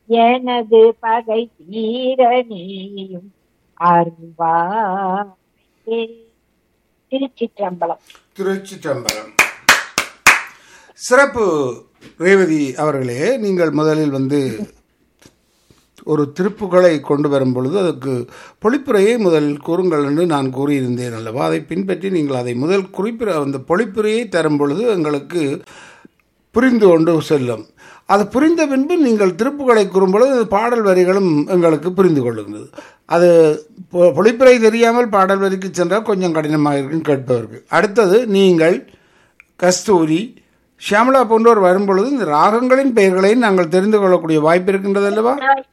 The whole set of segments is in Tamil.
எனது பகை தீர நீயும் அருள்வாயே திருச்சிற்றம்பலம் திருச்சிற்றம்பலம் சிறப்பு ரேவதி அவர்களே நீங்கள் முதலில் வந்து ஒரு திருப்புகளை கொண்டு வரும் பொழுது அதுக்கு பொழிப்புரையை முதலில் கூறுங்கள் என்று நான் கூறியிருந்தேன் அல்லவா அதை பின்பற்றி நீங்கள் அதை முதல் குறிப்பிட அந்த பொழிப்புரையை தரும் பொழுது எங்களுக்கு புரிந்து கொண்டு செல்லும் அது புரிந்த பின்பு நீங்கள் திருப்புகளை கூறும்பொழுது அது பாடல் வரிகளும் எங்களுக்கு புரிந்து கொள்ளுகிறது அது பொ- பொழிப்புரை தெரியாமல் பாடல் வரிக்கு சென்றால் கொஞ்சம் கடினமாக இருக்கும் கேட்பவருக்கு அடுத்தது நீங்கள் கஸ்தூரி ஷியாமலா போன்றோர் வரும்பொழுது இந்த ராகங்களின் பெயர்களையும் நாங்கள் தெரிந்து கொள்ளக்கூடிய வாய்ப்பு இருக்கின்றது அல்லவா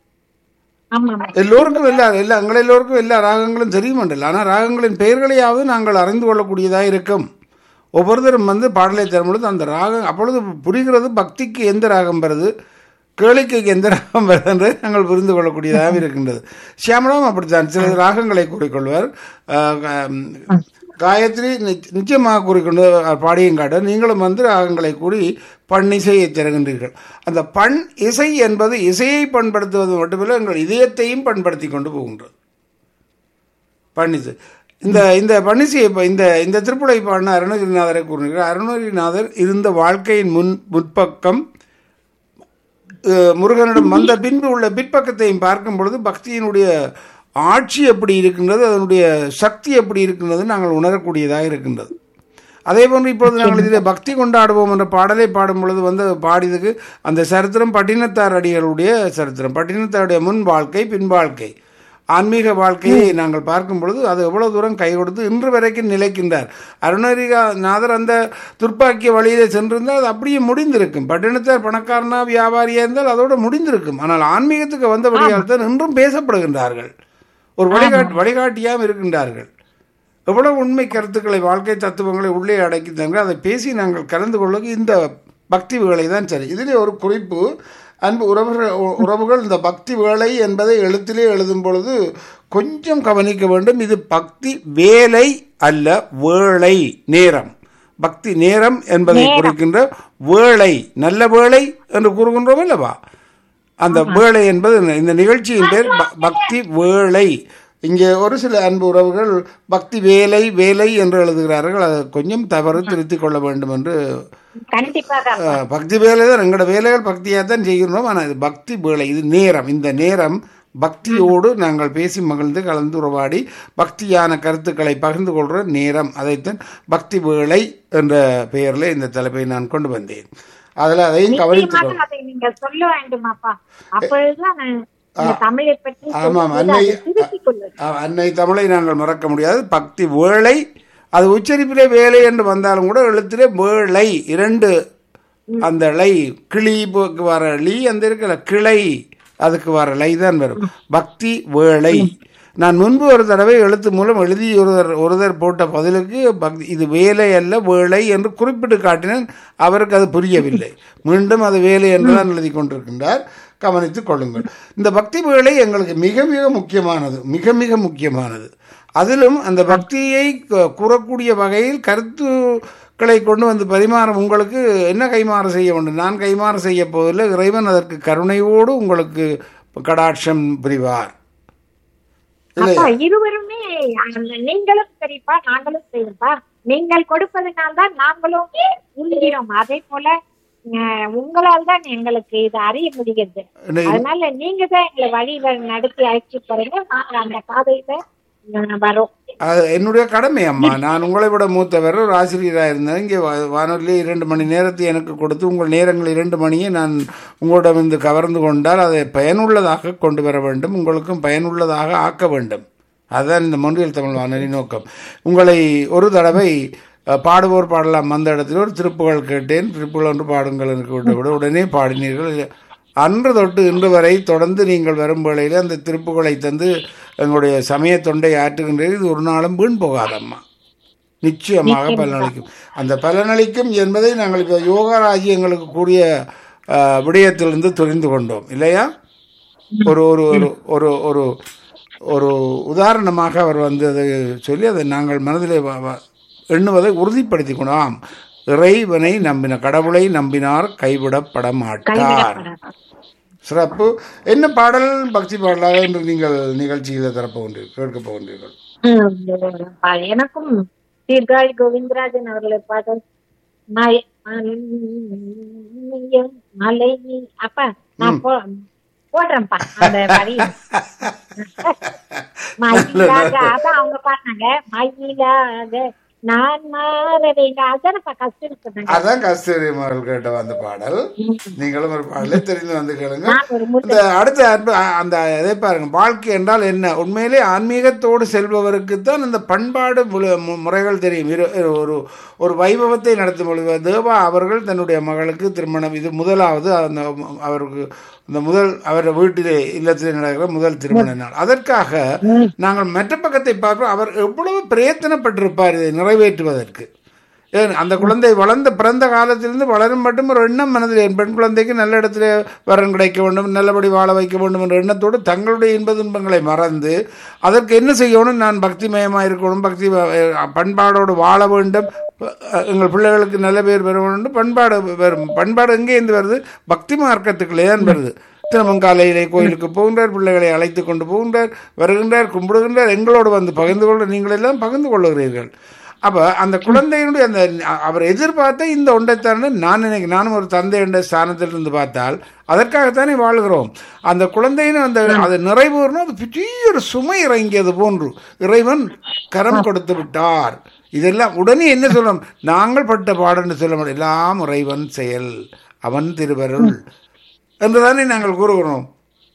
ஆமா எல்லோருக்கும் எல்லா எல்லா எங்கள் எல்லோருக்கும் எல்லா ராகங்களும் தெரியுமண்டல் ஆனால் ராகங்களின் பெயர்களையாவது நாங்கள் அறிந்து கொள்ளக்கூடியதாக இருக்கும் ஒவ்வொருத்தரும் வந்து பாடலை தரும் பொழுது அந்த ராகம் அப்பொழுது புரிகிறது பக்திக்கு எந்த ராகம் வருது கேளிக்கைக்கு எந்த ராகம் வருது என்று நாங்கள் புரிந்து கொள்ளக்கூடியதாக இருக்கின்றது சியாமலாவும் அப்படித்தான் சில ராகங்களை கூறிக்கொள்வார் ஆஹ் க- காயத்ரி நிச்ச- நிச்சயமாக கூறிக்கொண்டு பாடியும் காட்ட நீங்களும் வந்து ராகங்களை கூறி பண்ணிசையை தருகின்றீர்கள் அந்த பண் இசை என்பது இசையை பண்படுத்துவது மட்டுமில்லை எங்கள் இதயத்தையும் பண்படுத்தி கொண்டு போகின்றது பண்ணிசை இந்த இந்த பன்னிசை இந்த இந்த திருப்புலை பாடின அருணகிரிநாதரை கூறுகிறார் அருணகிரிநாதர் இருந்த வாழ்க்கையின் முன் முற்பக்கம் அஹ், முருகனிடம் வந்த பின்பு உள்ள பிற்பக்கத்தையும் பார்க்கும் பொழுது பக்தியினுடைய ஆட்சி எப்படி இருக்கின்றது அதனுடைய சக்தி எப்படி இருக்கின்றது நாங்கள் உணரக்கூடியதாக இருக்கின்றது அதே போன்று இப்பொழுது நாங்கள் இதில் பக்தி கொண்டாடுவோம் என்ற பாடலை பாடும் பொழுது வந்து பாடியதுக்கு அந்த சரித்திரம் பட்டினத்தார் அடிகளுடைய சரித்திரம் பட்டினத்தாருடைய முன் வாழ்க்கை பின் வாழ்க்கை ஆன்மீக வாழ்க்கையை நாங்கள் பார்க்கும் பொழுது அது எவ்வளவு தூரம் கை கொடுத்து இன்று வரைக்கும் நிலைக்கின்றார் அருணகிரிநாதர் அந்த துர்ப்பாக்கிய வழியிலே சென்றிருந்தால் அது அப்படியே முடிந்திருக்கும் பட்டினத்தார் பணக்காரனா வியாபாரியா இருந்தால் அதோடு முடிந்திருக்கும் ஆனால் ஆன்மீகத்துக்கு வந்தபடியால் தான் இன்றும் பேசப்படுகின்றார்கள் ஒரு வழிகாட்டு வழிகாட்டியாகவும் இருக்கின்றார்கள் எவ்வளவு உண்மை கருத்துக்களை வாழ்க்கை தத்துவங்களை உள்ளே அடக்கித்தாங்க அதை பேசி நாங்கள் கலந்து கொள்வது இந்த பக்தி வேலை தான் சரி இதிலே ஒரு குறிப்பு அன்பு உறவுகள் உறவுகள் இந்த பக்தி வேலை என்பதை எழுத்திலே எழுதும் பொழுது கொஞ்சம் கவனிக்க வேண்டும் இது பக்தி வேலை அல்ல வேளை நேரம் பக்தி நேரம் என்பதை குறிக்கின்ற வேளை நல்ல வேளை என்று கூறுகின்றோம் அல்லவா அந்த வேளை என்பது இந்த நிகழ்ச்சியின் பேர் ப- பக்தி வேளை இங்கே ஒரு சில அன்பு உறவுகள் பக்தி வேலை வேலை என்று எழுதுகிறார்கள் அதை கொஞ்சம் தவறு திருத்திக் கொள்ள வேண்டும் என்று கண்டிப்பாக அஹ், பக்தி வேலை தான் எங்களோட வேலைகள் பக்தியாக தான் செய்கிறோம் ஆனால் இது பக்தி வேலை இது நேரம் இந்த நேரம் பக்தியோடு நாங்கள் பேசி மகிழ்ந்து கலந்து உறவாடி பக்தியான கருத்துக்களை பகிர்ந்து கொள்கிற நேரம் அதைத்தான் பக்தி வேலை என்ற பெயரில் இந்த தலைப்பை நான் கொண்டு வந்தேன் அதில் அதையும் கவனித்துக் கொள் நிச்சயமாக அதை நீங்க சொல்ல வேண்டுமாப்பா அப்பொழுதுதான் நான் இந்த தமிழை பற்றி ஆமாம் சொல்லும்போது அன்னை அதை திருத்திக் கொள்வேன் அ- அன்னை தமிழை நாங்கள் மறக்க முடியாது பக்தி வேளை அது உச்சரிப்பிலே வேலை என்று வந்தாலும் கூட எழுத்திலே வேளை இரண்டு அந்த லை கிளிக்கு வர லீ அந்த இருக்கிற கிளை அதுக்கு வர லை தான் வரும் பக்தி வேளை நான் முன்பு ஒரு தடவை எழுத்து மூலம் எழுதி ஒருவர் ஒருவர் போட்ட பதிலுக்கு பக்தி இது வேலை அல்ல வேளை என்று குறிப்பிட்டு காட்டினேன் அவருக்கு அது புரியவில்லை மீண்டும் அது வேலை என்று தான் எழுதி கொண்டிருக்கின்றார் கவனித்துக் கொள்ளுங்கள் இந்த பக்தி வேலை எங்களுக்கு மிக மிக முக்கியமானது மிக மிக முக்கியமானது அதிலும் அந்த பக்தியை கு- கூறக்கூடிய வகையில் கருத்துக்களை கொண்டு வந்து பரிமாறும் உங்களுக்கு என்ன கைமாறு செய்ய வேண்டும் நான் கைமாறு செய்ய போவதில்லை இறைவன் அதற்கு கருணையோடு உங்களுக்கு கடாட்சம் புரிவார் இல்லையா அப்பா இருவருமே அந்த நீங்களும் சரிப்பா நாங்களும் சரிப்பா நீங்கள் கொடுப்பதனால் தான் நாங்களும் உண்கிறோம் அதே போல அஹ், உங்களால் தான் எங்களுக்கு இது அறிய முடிகிறது இல்லை, அதனால நீங்க தான் எங்களை வழியில நடத்தி அழைச்சி போறீங்க நாங்க அந்த பாதையில அஹ், வரோம் அது என்னுடைய கடமை அம்மா நான் உங்களை விட மூத்தவர் ஒரு ஆசிரியராக இருந்தேன் இங்கே வா- வானொலியில் இரண்டு மணி நேரத்தை எனக்கு கொடுத்து உங்கள் நேரங்கள் இரண்டு மணியை நான் உங்களிடம் இருந்து கவர்ந்து கொண்டால் அதை பயனுள்ளதாக கொண்டு வர வேண்டும் உங்களுக்கும் பயனுள்ளதாக ஆக்க வேண்டும் அதுதான் இந்த மொன்றியல் தமிழ் வானொலி நோக்கம் உங்களை ஒரு தடவை அஹ், பாடுவோர் பாடலாம் அந்த இடத்துல ஒரு திருப்புகள் கேட்டேன் திருப்புகள் ஒன்று பாடுங்கள் என்று விட்டு விட உடனே பாடினீர்கள் அன்று தொட்டு இன்று வரை தொடர்ந்து நீங்கள் வரும் வேளையில் அந்த திருப்புகளை தந்து எங்களுடைய சமய தொண்டை ஆற்றுகின்றீர்கள் இது ஒரு நாளும் வீண் போகாதம்மா நிச்சயமாக பலனளிக்கும் அந்த பலனளிக்கும் என்பதை நாங்கள் இப்போ யோகாராஜி எங்களுக்கு கூடிய அஹ், விடயத்திலிருந்து தெரிந்து கொண்டோம் இல்லையா ஒரு ஒரு ஒரு ஒரு ஒரு ஒரு உதாரணமாக அவர் வந்து அதை சொல்லி அதை நாங்கள் மனதிலே வ- வ- எண்ணுவதை உறுதிப்படுத்தி கொண்டோம் ஆம் இறைவனை நம்பின கடவுளை நம்பினார் கைவிடப்பட மாட்டார் சிறப்பு என்ன பாடல் பக்தி பாடலாக என்று நீங்கள் நிகழ்ச்சியில் தரப்போகின்றீர்கள் கேட்கப் போகின்றீர்கள் உம், எனக்கும் சீர்காழி கோவிந்தராஜன் அவர்களை பாடல் மலை மலை அப்பா நான் போ போடுறேன்ப்பா அந்த வரி மயிலாக அதான் அவங்க பாடினாங்க மயிலாக நான் மாற வேண்டும் அதானப்பா கஷ்டம் சொன்னாங்க அதான் கஸ்தூரி மகள் கேட்ட அந்த பாடல் நீங்களும் ஒரு பாடலை தெரிந்து வந்து கேளுங்க நான் ஒரு முறை இந்த அடுத்த அன்பு அ- அந்த இதை பாருங்க வாழ்க்கை என்றால் என்ன உண்மையிலே ஆன்மீகத்தோடு செல்பவருக்கு தான் இந்த பண்பாடு முழு- மு- முறைகள் தெரியும் இரு- இரு- ஒரு ஒரு வைபவத்தை நடத்தும் பொழுது தேவா அவர்கள் தன்னுடைய மகளுக்கு திருமணம் இது முதலாவது அந்த அவருக்கு இந்த முதல் அவர் வீட்டிலே இல்லத்திலே நடக்கிற முதல் திருமண நாள் அதற்காக நாங்கள் மற்ற பக்கத்தை பார்க்கிறோம் அவர் எவ்வளவு பிரயத்தனப்பட்டிருப்பார் இதை நிறைவேற்றுவதற்கு ஏன் அந்த குழந்தை வளர்ந்த பிறந்த காலத்திலிருந்து வளரும் மட்டும் ஒரு எண்ணம் மனதில் என் பெண் குழந்தைக்கு நல்ல இடத்துல வரன் கிடைக்க வேண்டும் நல்லபடி வாழ வைக்க வேண்டும் என்ற எண்ணத்தோடு தங்களுடைய இன்ப துன்பங்களை மறந்து அதற்கு என்ன செய்யணும் நான் பக்திமயமாக இருக்கணும் பக்தி அஹ், பண்பாடோடு வாழ வேண்டும் அஹ், எங்கள் பிள்ளைகளுக்கு நல்ல பேர் பெற வேண்டும் பண்பாடு வரும் பண்பாடு எங்கேருந்து வருது பக்தி மார்க்கத்துக்குள்ளே தான் வருது திருமங்காலையிலே கோயிலுக்கு போகின்றார் பிள்ளைகளை அழைத்து கொண்டு போகின்றார் வருகின்றார் கும்பிடுகின்றார் எங்களோடு வந்து பகிர்ந்து கொள்ள நீங்கள் எல்லாம் பகிர்ந்து கொள்ளுகிறீர்கள் அப்போ அந்த குழந்தையினுடைய அந்த அவர் எதிர்பார்த்த இந்த ஒன்றைத்தானே நான் நினைக்கிறேன் நானும் ஒரு தந்தை என்ற ஸ்தானத்தில் இருந்து பார்த்தால் அதற்காகத்தானே வாழ்கிறோம் அந்த குழந்தையின் அந்த அது நிறைவேறணும் அது பெரிய ஒரு சுமை இறங்கியது போன்று இறைவன் கரம் கொடுத்து விட்டார் இதெல்லாம் உடனே என்ன சொல்லணும் நாங்கள் பட்ட பாடன்னு சொல்ல முடியும் எல்லாம் இறைவன் செயல் அவன் திருவருள் என்றுதானே நாங்கள் கூறுகிறோம்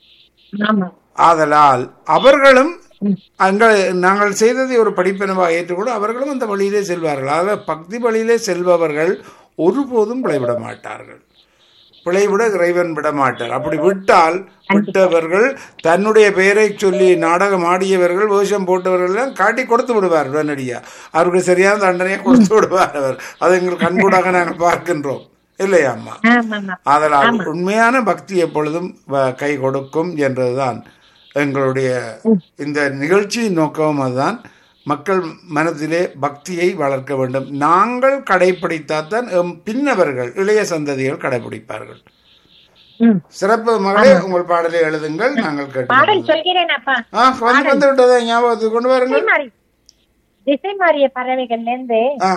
ஆமா ஆதலால் அவர்களும் அங்கள் நாங்கள் செய்ததை ஒரு படிப்பினவாக ஏற்றுக்கொண்டு அவர்களும் அந்த வழியிலே செல்வார்கள் அதாவது பக்தி வழியிலே செல்பவர்கள் ஒருபோதும் பிழைவிட மாட்டார்கள் பிழைவிட இறைவன் விட மாட்டார் அப்படி விட்டால் விட்டவர்கள் தன்னுடைய பெயரை சொல்லி நாடகம் ஆடியவர்கள் வேஷம் போட்டவர்கள் எல்லாம் காட்டி கொடுத்து விடுவார் உடனடியாக அவருக்கு சரியான தண்டனையை கொடுத்து விடுவார் அவர் அதை எங்கள் கண்கூடாக நாங்கள் பார்க்கின்றோம் இல்லையா அம்மா ஆமாமா அதனால் உண்மையான பக்தி எப்பொழுதும் வ- கை கொடுக்கும் என்றதுதான் எங்களுடைய இந்த நிகழ்ச்சியின் நோக்கமும் அதுதான் மக்கள் மனதிலே பக்தியை வளர்க்க வேண்டும் நாங்கள் கடைபிடித்தால்தான் எம் பின்னவர்கள் இளைய சந்ததிகள் கடைபிடிப்பார்கள் ம். சிறப்பு மகளே உங்கள் பாடலை எழுதுங்கள் நாங்கள் கேட்டு பாடல் சொல்கிறேன் அப்பா ஆ வந்து வந்து விட்டதா ஞாபகத்துக்கு கொண்டு திசை வாருங்கள் மாறி திசை மாறிய பறவைகள்ல இருந்து ஆ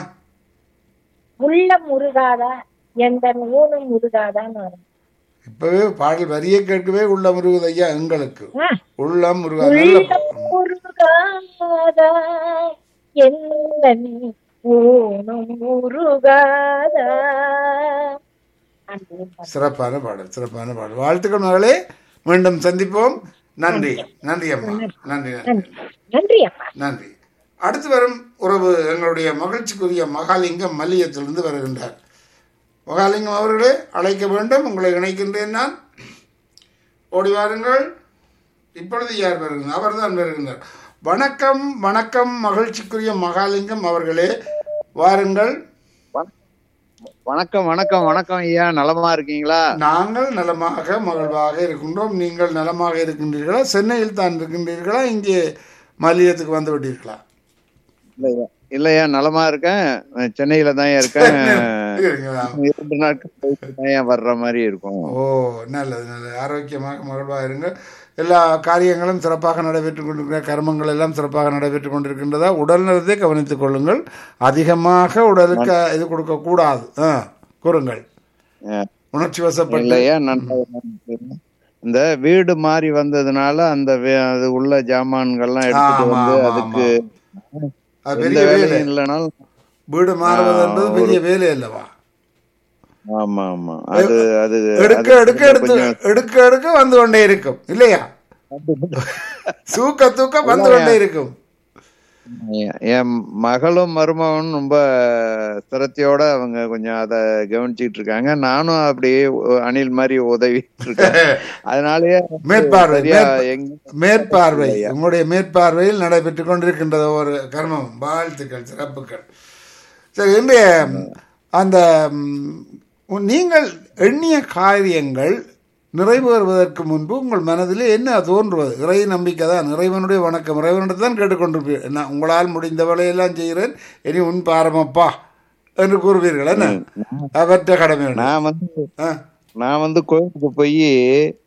உள்ளம் உருகாதா எந்த ஊனும் உருகாதான்னு வரும் இப்பவே பாடல் வரியை கேட்கவே உள்ள முருகுது ஐயா எங்களுக்கு ஆ. உள்ளம் முருகன் நல்ல உள்ளம் உருகாதா எந்த ஊனும் உருகாதா அப்படின்னு பாரு. சிறப்பான பாடல் சிறப்பான பாடல் வாழ்த்துக்கள் மகளே மீண்டும் சந்திப்போம் நன்றி நன்றி அம்மா நன்றி நன்றி நன்றி நன்றி அப்பா நன்றி அடுத்து வரும் உறவு எங்களுடைய மகிழ்ச்சிக்குரிய மகாலிங்கம் மல்லியத்திலிருந்து வருகின்றார் மகாலிங்கம் அவர்களே அழைக்க வேண்டும் உங்களை இணைக்கின்றேன் நான் ஓடி வாருங்கள் இப்பொழுது யார் வருகிறார் அவர்தான் வருகின்றார் வணக்கம் வணக்கம் மகிழ்ச்சிக்குரிய மகாலிங்கம் அவர்களே வாருங்கள் வணக்கம் வணக்கம் வணக்கம் ஐயா நலமா இருக்கீங்களா நாங்கள் நலமாக மகிழ்வாக இருக்கின்றோம் நீங்கள் நலமாக இருக்கின்றீர்களா சென்னையில் தான் இருக்கின்றீர்களா இங்கே மல்லியத்துக்கு வந்து விட்டீர்களா இல்லையா இல்லையா நலமா இருக்கேன் நான் சென்னையில தான் இருக்கேன் இருக்கிறீங்களா? இரண்டு நாட்கள் கழிச்சு தான் ஏன் வர்ற மாதிரி இருக்கும் ஓ நல்லது நல்லது ஆரோக்கியமாக மகிழ்வாக இருங்க எல்லா காரியங்களும் சிறப்பாக நடைபெற்றுக் கொண்டிருக்கிற கர்மங்கள் எல்லாம் சிறப்பாக நடைபெற்றுக் கொண்டிருக்கின்றதா உடல் நலத்தை கவனித்துக் கொள்ளுங்கள் அதிகமாக உடலுக்கு இது கொடுக்க கூடாது ஆ, கூறுங்கள் அஹ், உணர்ச்சி வசப்பட்டு இல்லையா நன்றா இந்த வீடு மாறி வந்ததுனால அந்த வே- அது உள்ள ஜாமான்கள்லாம் எடுத்துட்டு ஆமா, வந்து ஆமா, அதுக்கு அது எந்த பெரிய வேலை வேலையும் இல்லைனாலும் வீடு மாறுவது என்பது பெரிய வேலை அல்லவா ஆமா ஆமா அது அது எடுக்க அது எடுக்க எடுத்து கொஞ்சம் எடுக்க எடுக்க வந்து கொண்டே இருக்கும் இல்லையா தூக்க தூக்க வந்து கொண்டே இருக்கும் என் என் மகளும் மருமகனும் ரொம்ப சிரத்தையோட அவங்க கொஞ்சம் அத கவனிச்சிட்டு இருக்காங்க நானும் அப்படியே ஒ- அணில் மாதிரி உதவிட்டு இருக்கேன் அதனாலயே மேற்பார்வை சரியா மேற்ப- எங்க மேற்பார்வை உங்களுடைய மேற்பார்வையில் நடைபெற்றுக் கொண்டிருக்கின்றது ஒரு கர்மம் வாழ்த்துக்கள் சிறப்புகள் சரி இன்றைய அந்த ம், உன்- நீங்கள் எண்ணிய காரியங்கள் நிறைவேறுவதற்கு முன்பு உங்கள் மனதில் என்ன தோன்றுவது இறை நம்பிக்கை தான் இறைவனுடைய வணக்கம் இறைவனிடம் தான் கேட்டுக்கொண்டிருப்பீர்கள் நான் உங்களால் முடிந்த வேலையெல்லாம் செய்கிறேன் இனி உன் பாரமப்பா என்று கூறுவீர்கள் என்ன அவற்ற கடமை உண்டு. நான் வந்து ஆ நான் வந்து கோயிலுக்கு போய்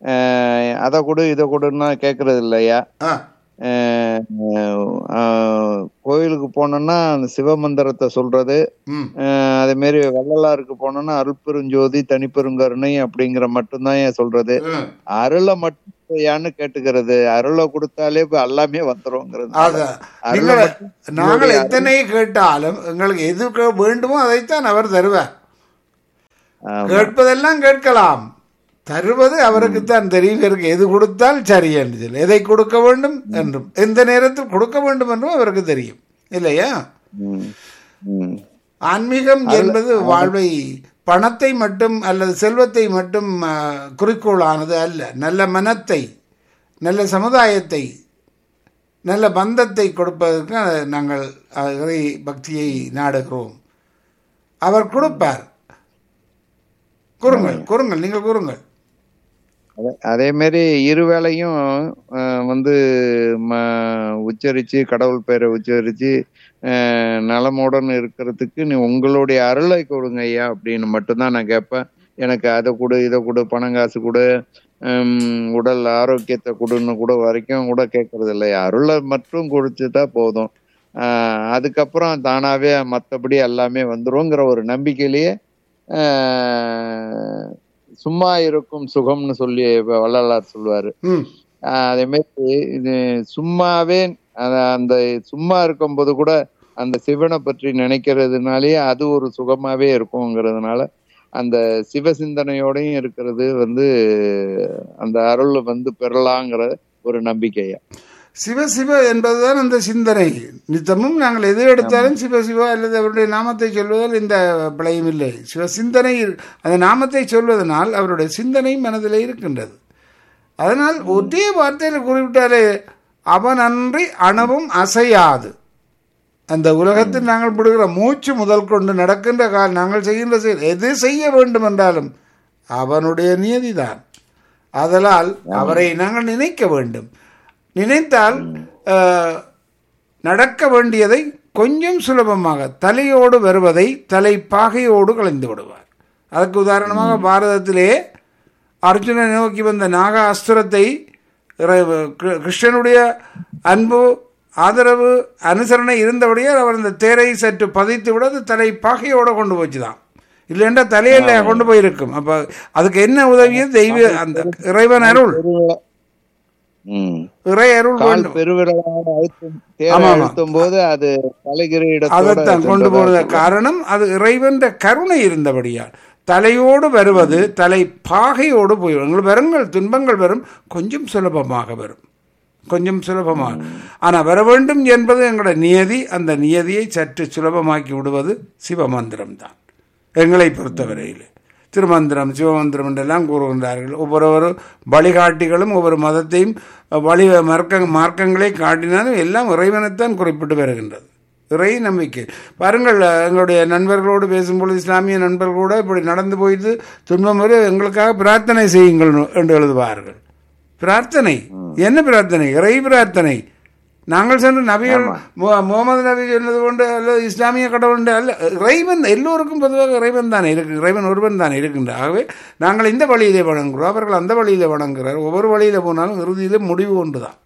அஹ், அதை கொடு இதை கொடுன்னா கேட்கறது இல்லையா ஆ அஹ், அஹ், கோயிலுக்கு போனோம்னா அந்த சிவமந்திரத்தை சொல்றது ம் அஹ், அதே மாதிரி வள்ளலாருக்கு போனோம்னா அருட்பெருஞ்சோதி தனிப்பெருங்கருணை அப்படிங்கிற மட்டும்தான் ஏன் சொல்றது ம். அருளை மட்டும் ஏன்னு கேட்டுக்கிறது அருளை கொடுத்தாலே இப்ப எல்லாமே வந்துருங்கிறது அது அருளை நீங்கள் மட்டும் நாங்கள் எத்தனை கேட்டாலும் எங்களுக்கு எது கே- வேண்டுமோ அதைத்தான் அவர் தருவார் ஆமா. கேட்பதெல்லாம் கேட்கலாம் தருவது அவருக்கு தான் தெரியும் இவருக்கு எது கொடுத்தால் சரி என்று சொல்லி எதை கொடுக்க வேண்டும் என்றும் எந்த நேரத்தில் கொடுக்க வேண்டும் என்றும் அவருக்கு தெரியும் இல்லையா ம். ம். ஆன்மீகம் என்பது வாழ்வை பணத்தை மட்டும் அல்லது செல்வத்தை மட்டும் ஆ, குறிக்கோளானது அல்ல நல்ல மனத்தை நல்ல சமுதாயத்தை நல்ல பந்தத்தை கொடுப்பதற்கு அஹ், நாங்கள் அஹ், இறை பக்தியை நாடுகிறோம் அவர் கொடுப்பார் கூறுங்கள் கூறுங்கள் நீங்கள் கூறுங்கள் அதே- அதே மாதிரி இருவேளையும் அஹ், வந்து ம- உச்சரிச்சு கடவுள் பெயரை உச்சரிச்சு அஹ், நலமுடன் இருக்கிறதுக்கு நீ உங்களுடைய அருளை கொடுங்க ஐயா அப்படின்னு மட்டும்தான் நான் கேட்பேன் எனக்கு அதை கொடு இதை கொடு பணம் காசு கொடு ஹம், உடல் ஆரோக்கியத்தை கொடுன்னு கூட வரைக்கும் கூட கேட்கறது இல்லை அருளை மட்டும் கொடுத்துட்டா போதும் ஆஹ் அதுக்கப்புறம் தானாவே மற்றபடி எல்லாமே வந்துருங்கிற ஒரு நம்பிக்கையிலேயே ஆஹ் சும்மா இருக்கும் சுகம்னு சொல்லி வள்ளலார் சொல்லுவாரு ம் ஆஹ் அதே மாதிரி இது சும்மாவே அத- அந்த சும்மா இருக்கும்போது கூட அந்த சிவனை பற்றி நினைக்கிறதுனாலயே அது ஒரு சுகமாவே இருக்குங்கிறதுனால அந்த சிவ சிந்தனையோடையும் இருக்கிறது வந்து அந்த அருள் வந்து பெறலாங்கிற ஒரு நம்பிக்கையா சிவ சிவ என்பதுதான் அந்த சிந்தனை நித்தமும் நாங்கள் எது எடுத்தாலும் சிவ சிவா அல்லது அவருடைய நாமத்தை சொல்வதால் இந்த பிழையும் இல்லை சிவ சிந்தனை இரு- அந்த நாமத்தை சொல்வதனால் அவருடைய சிந்தனை மனதிலே இருக்கின்றது அதனால் ஒரே வார்த்தையில் குறிப்பிட்டாலே அவன் அன்றி அணவும் அசையாது அந்த உலகத்தில் நாங்கள் விடுகிற மூச்சு முதல் கொண்டு நடக்கின்ற கால் நாங்கள் செய்கின்ற செயல் எது செய்ய வேண்டும் என்றாலும் அவனுடைய நியதிதான் அதனால் அவரை நாங்கள் நினைக்க வேண்டும் நினைத்தால் அஹ், நடக்க வேண்டியதை கொஞ்சம் சுலபமாக தலையோடு வருவதை தலை பாகையோடு கலைந்து விடுவார் அதற்கு உதாரணமாக பாரதத்திலே அர்ஜுனனை நோக்கி வந்த நாக அஸ்திரத்தை இறை- கிரு- கிருஷ்ணனுடைய அன்பு ஆதரவு அனுசரணை இருந்தபடியால் அவர் அந்த தேரை சற்று பதித்து விட அது தலை பாகையோட கொண்டு போச்சுதான் இல்லைன்றா தலையில கொண்டு போயிருக்கும் அப்ப அதுக்கு என்ன உதவியது தெய்வ அந்த இறைவன் அருள் ம் இறை அருள் கால் வேண்டும் பெருவிரலால் அழுத்தும் தேரை ஆமா, ஆமா. அழுத்தும் போது அது தலைகிற அதைத்தான் கொண்டு போறது காரணம் அது இறைவன்ற கருணை இருந்தபடியால் தலையோடு வருவது தலை பாகையோடு போய் எங்களுக்கு வருங்கள் துன்பங்கள் வரும் கொஞ்சம் சுலபமாக வரும் கொஞ்சம் சுலபமாக ஆனால் வர வேண்டும் என்பது எங்களோட நியதி அந்த நியதியை சற்று சுலபமாக்கி விடுவது சிவமந்திரம் தான் எங்களை பொறுத்தவரையில் திருமந்திரம் சிவமந்திரம் என்றெல்லாம் கூறுகின்றார்கள் ஒவ்வொரு வழிகாட்டிகளும் ஒவ்வொரு மதத்தையும் வழி மார்க்க மார்க்கங்களை காட்டினாலும் எல்லாம் இறைவனைத்தான் குறிப்பிட்டு வருகின்றது இறை நம்பிக்கை பாருங்கள் எங்களுடைய நண்பர்களோடு பேசும்பொழுது இஸ்லாமிய நண்பர்களோடு இப்படி நடந்து போயிட்டு துன்பம் வரை எங்களுக்காக பிரார்த்தனை செய்யுங்கள் என்று எழுதுவார்கள் பிரார்த்தனை என்ன பிரார்த்தனை இறை பிரார்த்தனை நாங்கள் சென்று நபிகள் மு- முகமது நபி சொன்னது கொண்டு அல்லது இஸ்லாமிய கடவுள் உண்டு அல்ல இறைவன் எல்லோருக்கும் பொதுவாக இறைவன் தானே இருக்கு இறைவன் ஒருவன் தானே இருக்கின்ற ஆகவே நாங்கள் இந்த வழியிலே வணங்குகிறோம் அவர்கள் அந்த வழியிலே வணங்குகிறார் ஒவ்வொரு வழியில போனாலும் இறுதியிலே முடிவு ஒன்றுதான்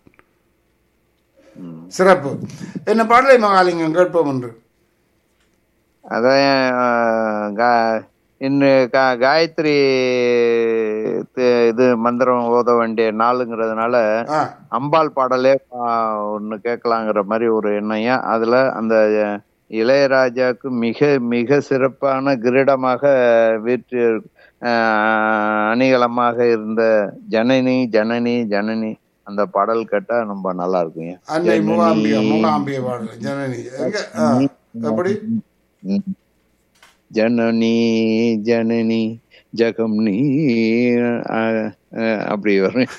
சிறப்பு என்ன பாடலை மகாலிங்கம் கேட்போம் என்று அதான் ஆஹ், கா- இன்னும் கா- காயத்ரி தி- இது மந்திரம் ஓத வேண்டிய நாளுங்கிறதுனால ஆ அம்பாள் பாடலே ஆஹ், ஒண்ணு கேட்கலாங்கிற மாதிரி ஒரு எண்ணம்யா அதுல அந்த இளையராஜாவுக்கு மிக மிக சிறப்பான கிரீடமாக வீற்று ஆஹ், அணிகலமாக இருந்த ஜனனி ஜனனி ஜனனி அந்த பாடல் கேட்டா ரொம்ப நல்லா இருக்குங்க அன்னை மூகாம்பிகை மூகாம்பிகை பாடல் ஜனனி எங்க ஆ, எப்படி ம். ஜனனி ஜனனி ஜகம் நீ அஹ், அஹ், அப்படி வரும்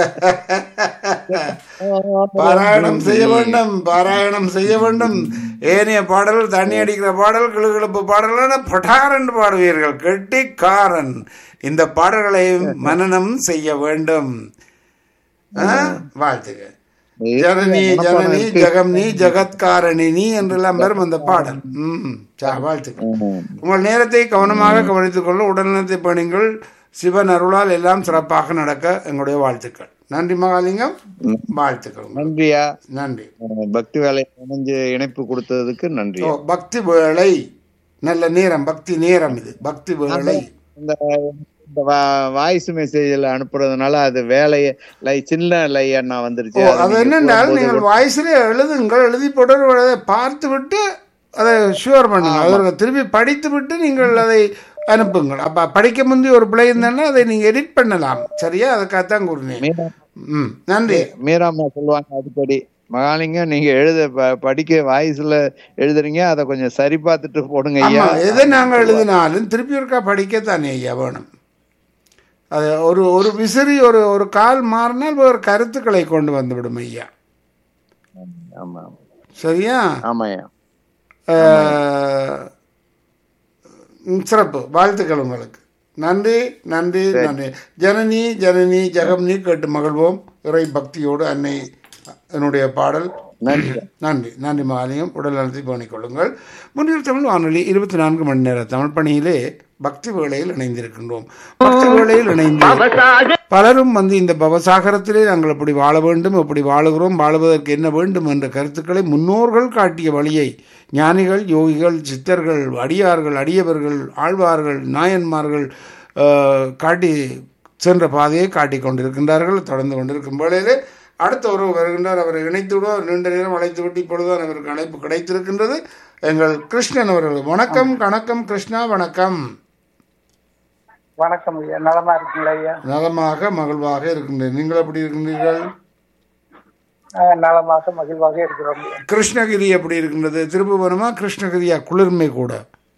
பாராயணம் செய்ய வேண்டும் பாராயணம் செய்ய வேண்டும் ஏனைய பாடல்கள் தண்ணி அடிக்கிற பாடல் கிளுகிழப்பு பாடல்கள் பட்டார் என்று பாடுவீர்கள் கெட்டிக்காரன் இந்த பாடல்களை மனனம் செய்ய வேண்டும் ஆ? வாழ்த்துக ஜனனி ஜனனி ஜெகம்னி ஜெகத்காரணினி என்றெல்லாம் வரும் அந்த பாடல் ம் சா, வாழ்த்துக்கள் ம். உங்கள் நேரத்தை கவனமாக கவனித்துக் கொள்ள உடல்நலத்தை பணிகள் சிவன் அருளால் எல்லாம் சிறப்பாக நடக்க எங்களுடைய வாழ்த்துக்கள் நன்றி மகாலிங்கம் வாழ்த்துக்கள் உங்களுக்கு. நன்றியா நன்றி அஹ் பக்தி வேலை இணைஞ்சு இணைப்பு கொடுத்ததுக்கு நன்றி ஓ பக்தி வேளை நல்ல நேரம் பக்தி நேரம் இது பக்தி வேளை இந்த இந்த வாய்ஸ் மெசேஜ்ல அனுப்புறதுனால அது வேலையை லை சின்ன லையா வந்துருச்சு ஓ அது அது நீங்க என்னென்றால் போடும்போது நீங்கள் வாய்ஸ்ல எழுதுங்கள் எழுதி போட்டு அதை பார்த்து விட்டு அதை ஷுவர் பண்ணுங்க அதை திருப்பி படித்து விட்டு நீங்கள் அதை அனுப்புங்கள் அப்ப படிக்க முந்தி ஒரு பிள்ளை இருந்தாலும் அதை நீங்க எடிட் பண்ணலாம் சரியா அதுக்காகத்தான் கூறினேன் மீரா ம் நன்றி மீராம்மா சொல்லுவாங்க அடிக்கடி மகாலிங்கம் நீங்க எழுத ப- படிக்க வாய்ஸ்ல எழுதுறீங்க அதை கொஞ்சம் சரி பார்த்துட்டு போடுங்க ஐயா ஆமா எதை நாங்கள் எழுதினாலும் திருப்பி ஒருக்கா படிக்கத்தானே ஐயா வேணும் அது ஒரு ஒரு விசிறி ஒரு ஒரு கால் மாறினால் ஒரு கருத்துக்களை கொண்டு வந்து விடும் ஐயா ஆமா சரியா ஆமாய்யா அஹ், ம், சிறப்பு வாழ்த்துக்கள் உங்களுக்கு நன்றி நன்றி நன்றி ஜனனி ஜனனி ஜெகம்னி கேட்டு மகிழ்வோம் இறை பக்தியோடு அன்னை என்னுடைய பாடல் நன்றி நன்றி நன்றி மாலியம் உடல் நலத்தை பேணிக் கொள்ளுங்கள் முன்னில் தமிழ் வானொலி இருபத்தி நான்கு மணி நேர தமிழ் பணியிலே பக்தி வேளையில் இணைந்திருக்கின்றோம் பக்தி வேளையில் இணைந்து பலரும் வந்து இந்த பவசாகரத்திலே நாங்கள் இப்படி வாழ வேண்டும் இப்படி வாழுகிறோம் வாழுவதற்கு என்ன வேண்டும் என்ற கருத்துக்களை முன்னோர்கள் காட்டிய வழியை ஞானிகள் யோகிகள் சித்தர்கள் அடியார்கள் அடியவர்கள் ஆழ்வார்கள் நாயன்மார்கள் ஆஹ், காட்டி சென்ற பாதையை காட்டிக் கொண்டிருக்கின்றார்கள் தொடர்ந்து கொண்டிருக்கும் வேளையிலே அடுத்த உறவு வருகின்றார் அவரை இணைத்து விட நீண்ட நேரம் அழைத்து விட்டு இப்பொழுதுதான் அவருக்கு அழைப்பு கிடைத்திருக்கின்றது எங்கள் கிருஷ்ணன் அவர்கள் வணக்கம் வணக்கம் கிருஷ்ணா வணக்கம் வணக்கம் ஐயா நலமா இருக்குங்களா ஐயா நலமாக மகிழ்வாக இருக்கின்றேன் நீங்கள் எப்படி இருக்கின்றீர்கள் ஆஹ் நலமாக மகிழ்வாக இருக்கிறோம் ஐயா. கிருஷ்ணகிரி எப்படி இருக்கின்றது திருப்புவனமா கிருஷ்ணகிரியா குளிர்மை கூட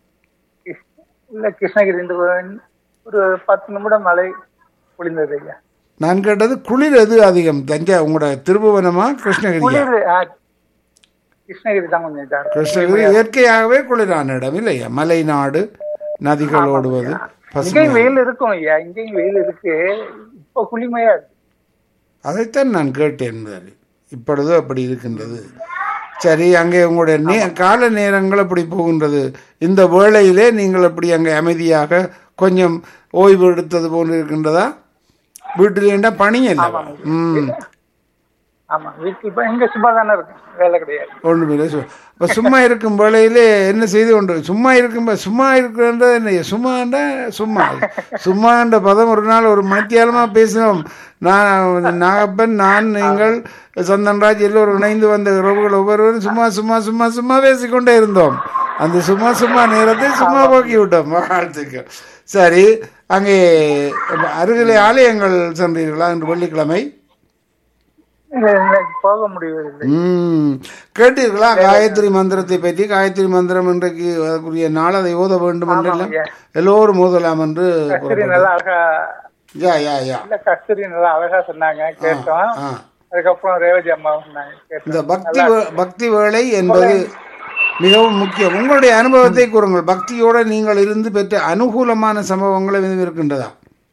இல்ல கிருஷ்ணகிரி இந்த ஒரு- ஒரு பத்து நிமிடம் மழை பொழிந்தது ஐயா நான் கேட்டது குளிர் எது அதிகம் தஞ்சா உங்களோட திருப்புவனமா கிருஷ்ணகிரியா குளிர் ஆஹ், கிருஷ்ணகிரி தான் கொஞ்சம் இதா இருக்கு. கிருஷ்ணகிரி இயற்கையாகவே குளிரான இடம் இல்லையா மலை நாடு நதிகள் ஓடுவது பசுமை இங்கேயும் வெயில் இருக்கும் ஐயா இங்கேயும் வெயில் இருக்கு இப்போ குளிமையா இருக்கு அதைத்தான் நான் கேட்டேன் முதலில். இப்பொழுது அப்படி இருக்கின்றது சரி அங்கே உங்களுடைய நே கால நேரங்கள் அப்படி போகின்றது இந்த வேளையிலே நீங்கள் அப்படி அங்கே அமைதியாக கொஞ்சம் ஓய்வு எடுத்தது போன்று இருக்கின்றதா வீட்டிலேண்டா பணி அல்லவா ம் ஆமா வீட்டுல இப்ப இங்க சும்மா தானே இருக்கு வேலை கிடையாது ஒன்றுமில்லை சு இப்போ சும்மா இருக்கும் வேளையிலே என்ன செய்து கொண்டு சும்மா இருக்கும் சும்மா இருக்கிறன்றது என்ன சும்மாண்டா சும்மா சும்மான்ற பதம் ஒரு நாள் ஒரு மணித்தியாலமாக பேசினோம் நான் நாகப்பன் நான் நீங்கள் சந்தன்ராஜ் எல்லோரும் இணைந்து வந்த உறவுகள் ஒவ்வொருவரும் சும்மா சும்மா சும்மா சும்மா பேசிக்கொண்டே இருந்தோம் அந்த சும்மா சும்மா நேரத்தை சும்மா போக்கி விட்டோம் வாழ்த்துக்கள் சரி அங்கே அருகிலே ஆலயங்கள் சென்றீர்களா இன்று வெள்ளிக்கிழமை இல்ல, இன்னைக்கு போக முடியவில்லை ம் கேட்டீர்களா காயத்ரி மந்திரத்தை பற்றி காயத்ரி மந்திரம் இன்றைக்கு அதற்குரிய நாள் அதை ஓத வேண்டும் என்றெல்லாம் ஐயா. எல்லோரும் ஓதலாம் என்று கஸ்தூரி நல்லா அழகா யா யா யா இல்ல கஸ்தூரி நல்லா அழகா சொன்னாங்க கேட்டோம் ஆ அதுக்கப்புறம் ரேவதி அம்மா சொன்னாங்க இந்த கேட்டோம் பக்தி வே- பக்தி வேலை என்பது மிகவும் முக்கியம் உங்களுடைய அனுபவத்தை கூறுங்கள் பக்தியோட நீங்கள் இருந்து பெற்ற அனுகூலமான சம்பவங்கள் எதுவும் இருக்கின்றதா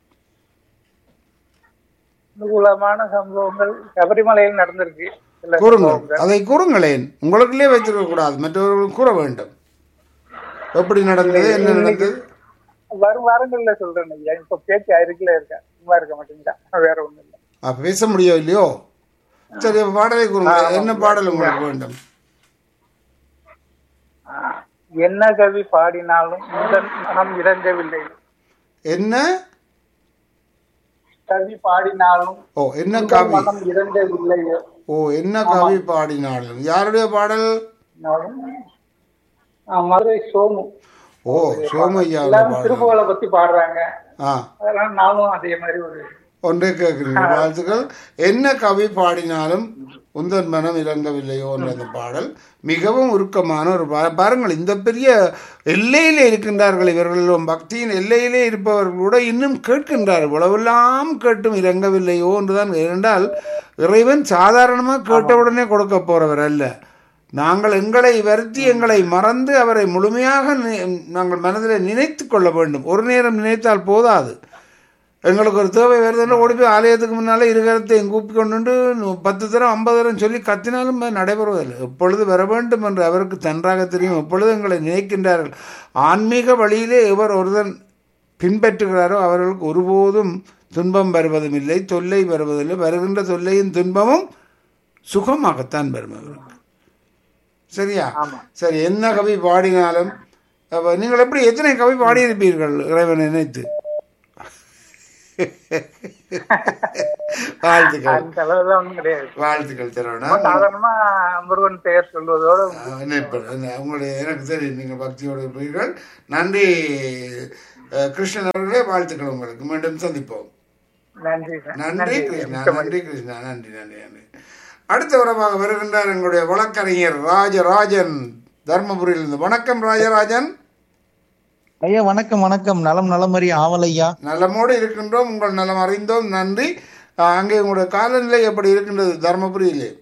அனுகூலமான சம்பவங்கள் சபரிமலையில் நடந்திருக்கு சில கூறுங்கள் சம்பவங்கள். அதை கூறுங்களேன் உங்களுக்குள்ளே வைத்திருக்க கூடாது மற்றவர்கள் கூற வேண்டும் எப்படி நடந்தது என்ன நடந்தது வரும் வாரங்கள்ல சொல்றேன் ஐயா இப்ப பேச்சு அருகில இருக்கேன் சும்மா இருக்க மாட்டேங்கிறா வேற ஒண்ணும் இல்ல அப்ப பேச முடியும் இல்லையோ சரி அப்ப பாடலை கூறுங்க என்ன பாடல் உங்களுக்கு வேண்டும் என்ன கவி பாடினாலும் முதல் மனம் இறங்கவில்லை என்ன கவி பாடினாலும் ஓ என்ன முதல் கவி மனம் இறங்கவில்லை ஓ என்ன கவி பாடினாலும் யாருடைய பாடல் மதுரை சோமு ஓ சோமையா எல்லாரும் பாடல் திருப்புகழை பத்தி பாடுறாங்க ஆ அதெல்லாம் நாமும் அதே மாதிரி ஒரு ஒன்றே கேட்கிறீங்க வாழ்த்துக்கள் என்ன கவி பாடினாலும் உந்தன் மனம் இறங்கவில்லையோ என்ற அந்த பாடல் மிகவும் உருக்கமான ஒரு பா- பாருங்கள் இந்த பெரிய எல்லையிலே இருக்கின்றார்கள் இவர்களும் பக்தியின் எல்லையிலே இருப்பவர்கள் கூட இன்னும் கேட்கின்றார்கள் உளவெல்லாம் கேட்டும் இறங்கவில்லையோ என்றுதான் ஏனென்றால் இறைவன் சாதாரணமாக கேட்டவுடனே கொடுக்க போறவர் அல்ல நாங்கள் எங்களை வருத்தி எங்களை மறந்து அவரை முழுமையாக நி- நாங்கள் மனதில் நினைத்து கொள்ள வேண்டும் ஒரு நேரம் நினைத்தால் போதாது எங்களுக்கு ஒரு தேவை வருதுன்னா ஓடி போய் ஆலயத்துக்கு முன்னாலே இருகரத்தையும் கூப்பி கொண்டு பத்து தரம் ஐம்பது தரம் சொல்லி கத்தினாலும் அது நடைபெறுவதில்லை எப்பொழுது வர வேண்டும் என்று அவருக்கு நன்றாக தெரியும் எப்பொழுது எங்களை நினைக்கின்றார்கள் ஆன்மீக வழியிலே எவர் ஒருதன் பின்பற்றுகிறாரோ அவர்களுக்கு ஒருபோதும் துன்பம் வருவதும் இல்லை தொல்லை வருவதில்லை வருகின்ற தொல்லையும் துன்பமும் சுகமாகத்தான் வரும் அவருக்கு சரியா சரி என்ன கவி பாடினாலும் அப்ப நீங்கள் எப்படி எத்தனை கவி பாடியிருப்பீர்கள் இறைவனை நினைத்து வாழ்த்துக்கள் அந்த அளவுலாம் ஒண்ணும் கிடையாது வாழ்த்துக்கள் திறவனா ரொம்ப சாதாரணமா முருகன் பெயர் சொல்வதோட உங்களுடைய எனக்கு தெரியும் நீங்கள் பக்தியோடு இருப்பீர்கள் நன்றி அஹ், கிருஷ்ணன் அவர்களே வாழ்த்துக்கள் உங்களுக்கு மீண்டும் சந்திப்போம் நன்றி சார். நன்றி கிருஷ்ணா நன்றி கிருஷ்ணா நன்றி நன்றி நன்றி அடுத்த உறவாக வருகின்றார் எங்களுடைய வழக்கறிஞர் ராஜராஜன் தர்மபுரியிலிருந்து வணக்கம் ராஜராஜன் ஐயா வணக்கம் வணக்கம் நலம் நலமறி ஆவல் ஐயா நலமோடு இருக்கின்றோம் உங்கள் நலம் அறிந்தோம் நன்றி அஹ், அங்கே உங்களுடைய காலநிலை எப்படி இருக்கின்றது தர்மபுரியிலே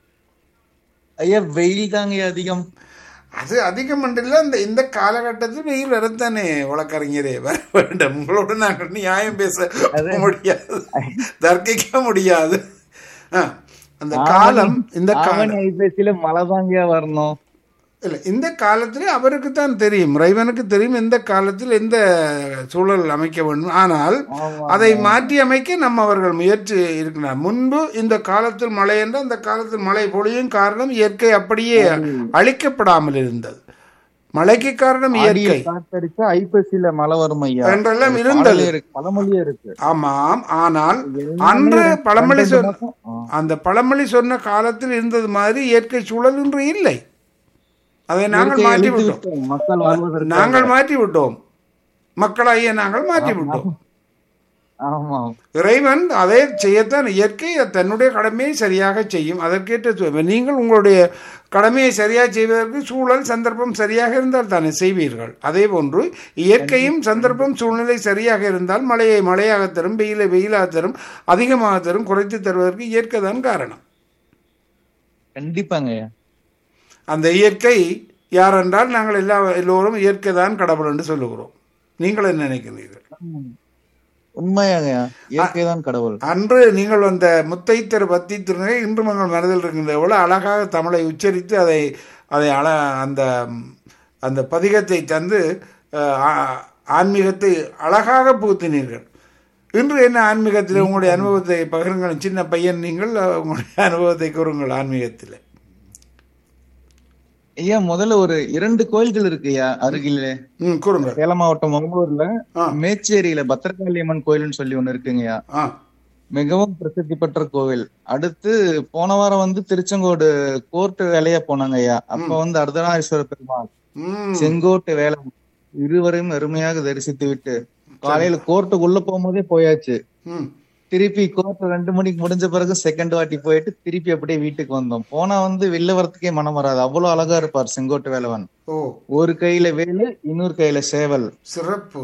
ஐயா வெயில் தாங்க ஐயா அதிகம் அது அதிகம் இல்லை இந்த இந்த காலகட்டத்தில் வெயில் வரத்தானே வழக்கறிஞரே வர வேண்டும் உங்களோட நாங்கள் நியாயம் பேச முடியாது தர்க்கிக்க முடியாது ஆ, அந்த காலம் இந்த ஆவணி காலம் ஐப்பசியில மழை தாங்க வரணும் இல்லை இந்த காலத்தில் அவருக்கு தான் தெரியும் இறைவனுக்கு தெரியும் எந்த காலத்தில் எந்த சூழல் அமைக்க வேண்டும் ஆனால் அதை மாற்றி அமைக்க நம்ம அவர்கள் முயற்சி இருக்கிறார் முன்பு இந்த காலத்தில் மழை என்றால் அந்த காலத்தில் மழை பொழியும் காரணம் இயற்கை அப்படியே அழிக்கப்படாமல் இருந்தது மழைக்கு காரணம் இயற்கை காத்தடிச்சா ஐப்பசியில மழை வரும் ஐயா என்றெல்லாம் ஒரு இருந்தது. பாடலே இருக்கு பழமொழியே இருக்கு ஆமாம் ஆனால் எல்லாமே அன்று ரெண்டு- பழமொழி ரெண்டு சொன்ன மாசம், ஆ. அந்த பழமொழி சொன்ன காலத்தில் இருந்தது மாதிரி இயற்கை சூழல் இன்று இல்லை அதை நாங்கள் இயற்கையை மாற்றி அழித்து விட்டோம் விட்டோம். மக்கள் வாழ்வதற்கு நாங்கள் மாற்றி விட்டோம் மக்களாகிய நாங்கள் மாற்றி விட்டோம் ஆமா இறைவன் அதை செய்யத்தான் இயற்கை தன்னுடைய கடமையை சரியாக செய்யும் அதற்கேற்ற சூ- நீங்கள் உங்களுடைய கடமையை சரியாக செய்வதற்கு சூழல் சந்தர்ப்பம் சரியாக இருந்தால் தானே செய்வீர்கள் அதே போன்று இயற்கையும் சந்தர்ப்பம் சூழ்நிலை சரியாக இருந்தால் மழையை மழையாக தரும் வெயிலை வெயிலாக தரும் அதிகமாக தரும் குறைத்து தருவதற்கு இயற்கை தான் காரணம் கண்டிப்பாங்க ஐயா அந்த இயற்கை யார் என்றால் நாங்கள் எல்லா எல்லோரும் இயற்கை தான் கடவுள் என்று சொல்லுகிறோம் நீங்கள் என்ன நினைக்கிறீர்கள் உண்மையாங்க ஐயா இயற்கை தான் கடவுள் அன்று நீங்கள் அந்த முத்தைத்தர் பத்தி திருநகை இன்று உங்கள் மனதில் இருக்கின்ற எவ்வளவு அழகாக தமிழை உச்சரித்து அதை அதை அழ அந்த அந்த பதிகத்தை தந்து அஹ், ஆ- ஆன்மீகத்தை அழகாக புகுத்தினீர்கள் இன்று என்ன ஆன்மீகத்தில் உங்களுடைய அனுபவத்தை பகிருங்கள் சின்ன பையன் நீங்கள் அஹ், உங்களுடைய அனுபவத்தை கூறுங்கள் ஆன்மீகத்தில் ஐயா முதல்ல ஒரு இரண்டு கோயில்கள் இருக்கு ஐயா அருகிலே ம் கூறுங்கள் சேலம் மாவட்டம் மங்களூர்ல ஆ. மேச்சேரியில பத்திரகாளி அம்மன் கோயில்னு சொல்லி ஒண்ணு இருக்குங்கய்யா ஆ மிகவும் பிரசித்தி பெற்ற கோவில் அடுத்து போன வாரம் வந்து திருச்செங்கோடு கோர்ட்டு வேலையா போனாங்க ஐயா அப்ப வந்து அர்த்தநாரீஸ்வர பெருமாள் ம் செங்கோட்டு வேலை இருவரையும் அருமையாக தரிசித்து விட்டு காலையில கோர்ட்டுக்குள்ள போகும்போதே போயாச்சு ம் திருப்பி கோர்ட் ரெண்டு மணிக்கு முடிஞ்ச பிறகு செகண்ட் வாட்டி போயிட்டு திருப்பி அப்படியே வீட்டுக்கு வந்தோம் போனா வந்து வெளில வரத்துக்கே மனம் வராது அவ்வளவு அழகா இருப்பார் செங்கோட்டு வேலவன் ஓ ஒரு கையில வேலு இன்னொரு கையில சேவல் சிறப்பு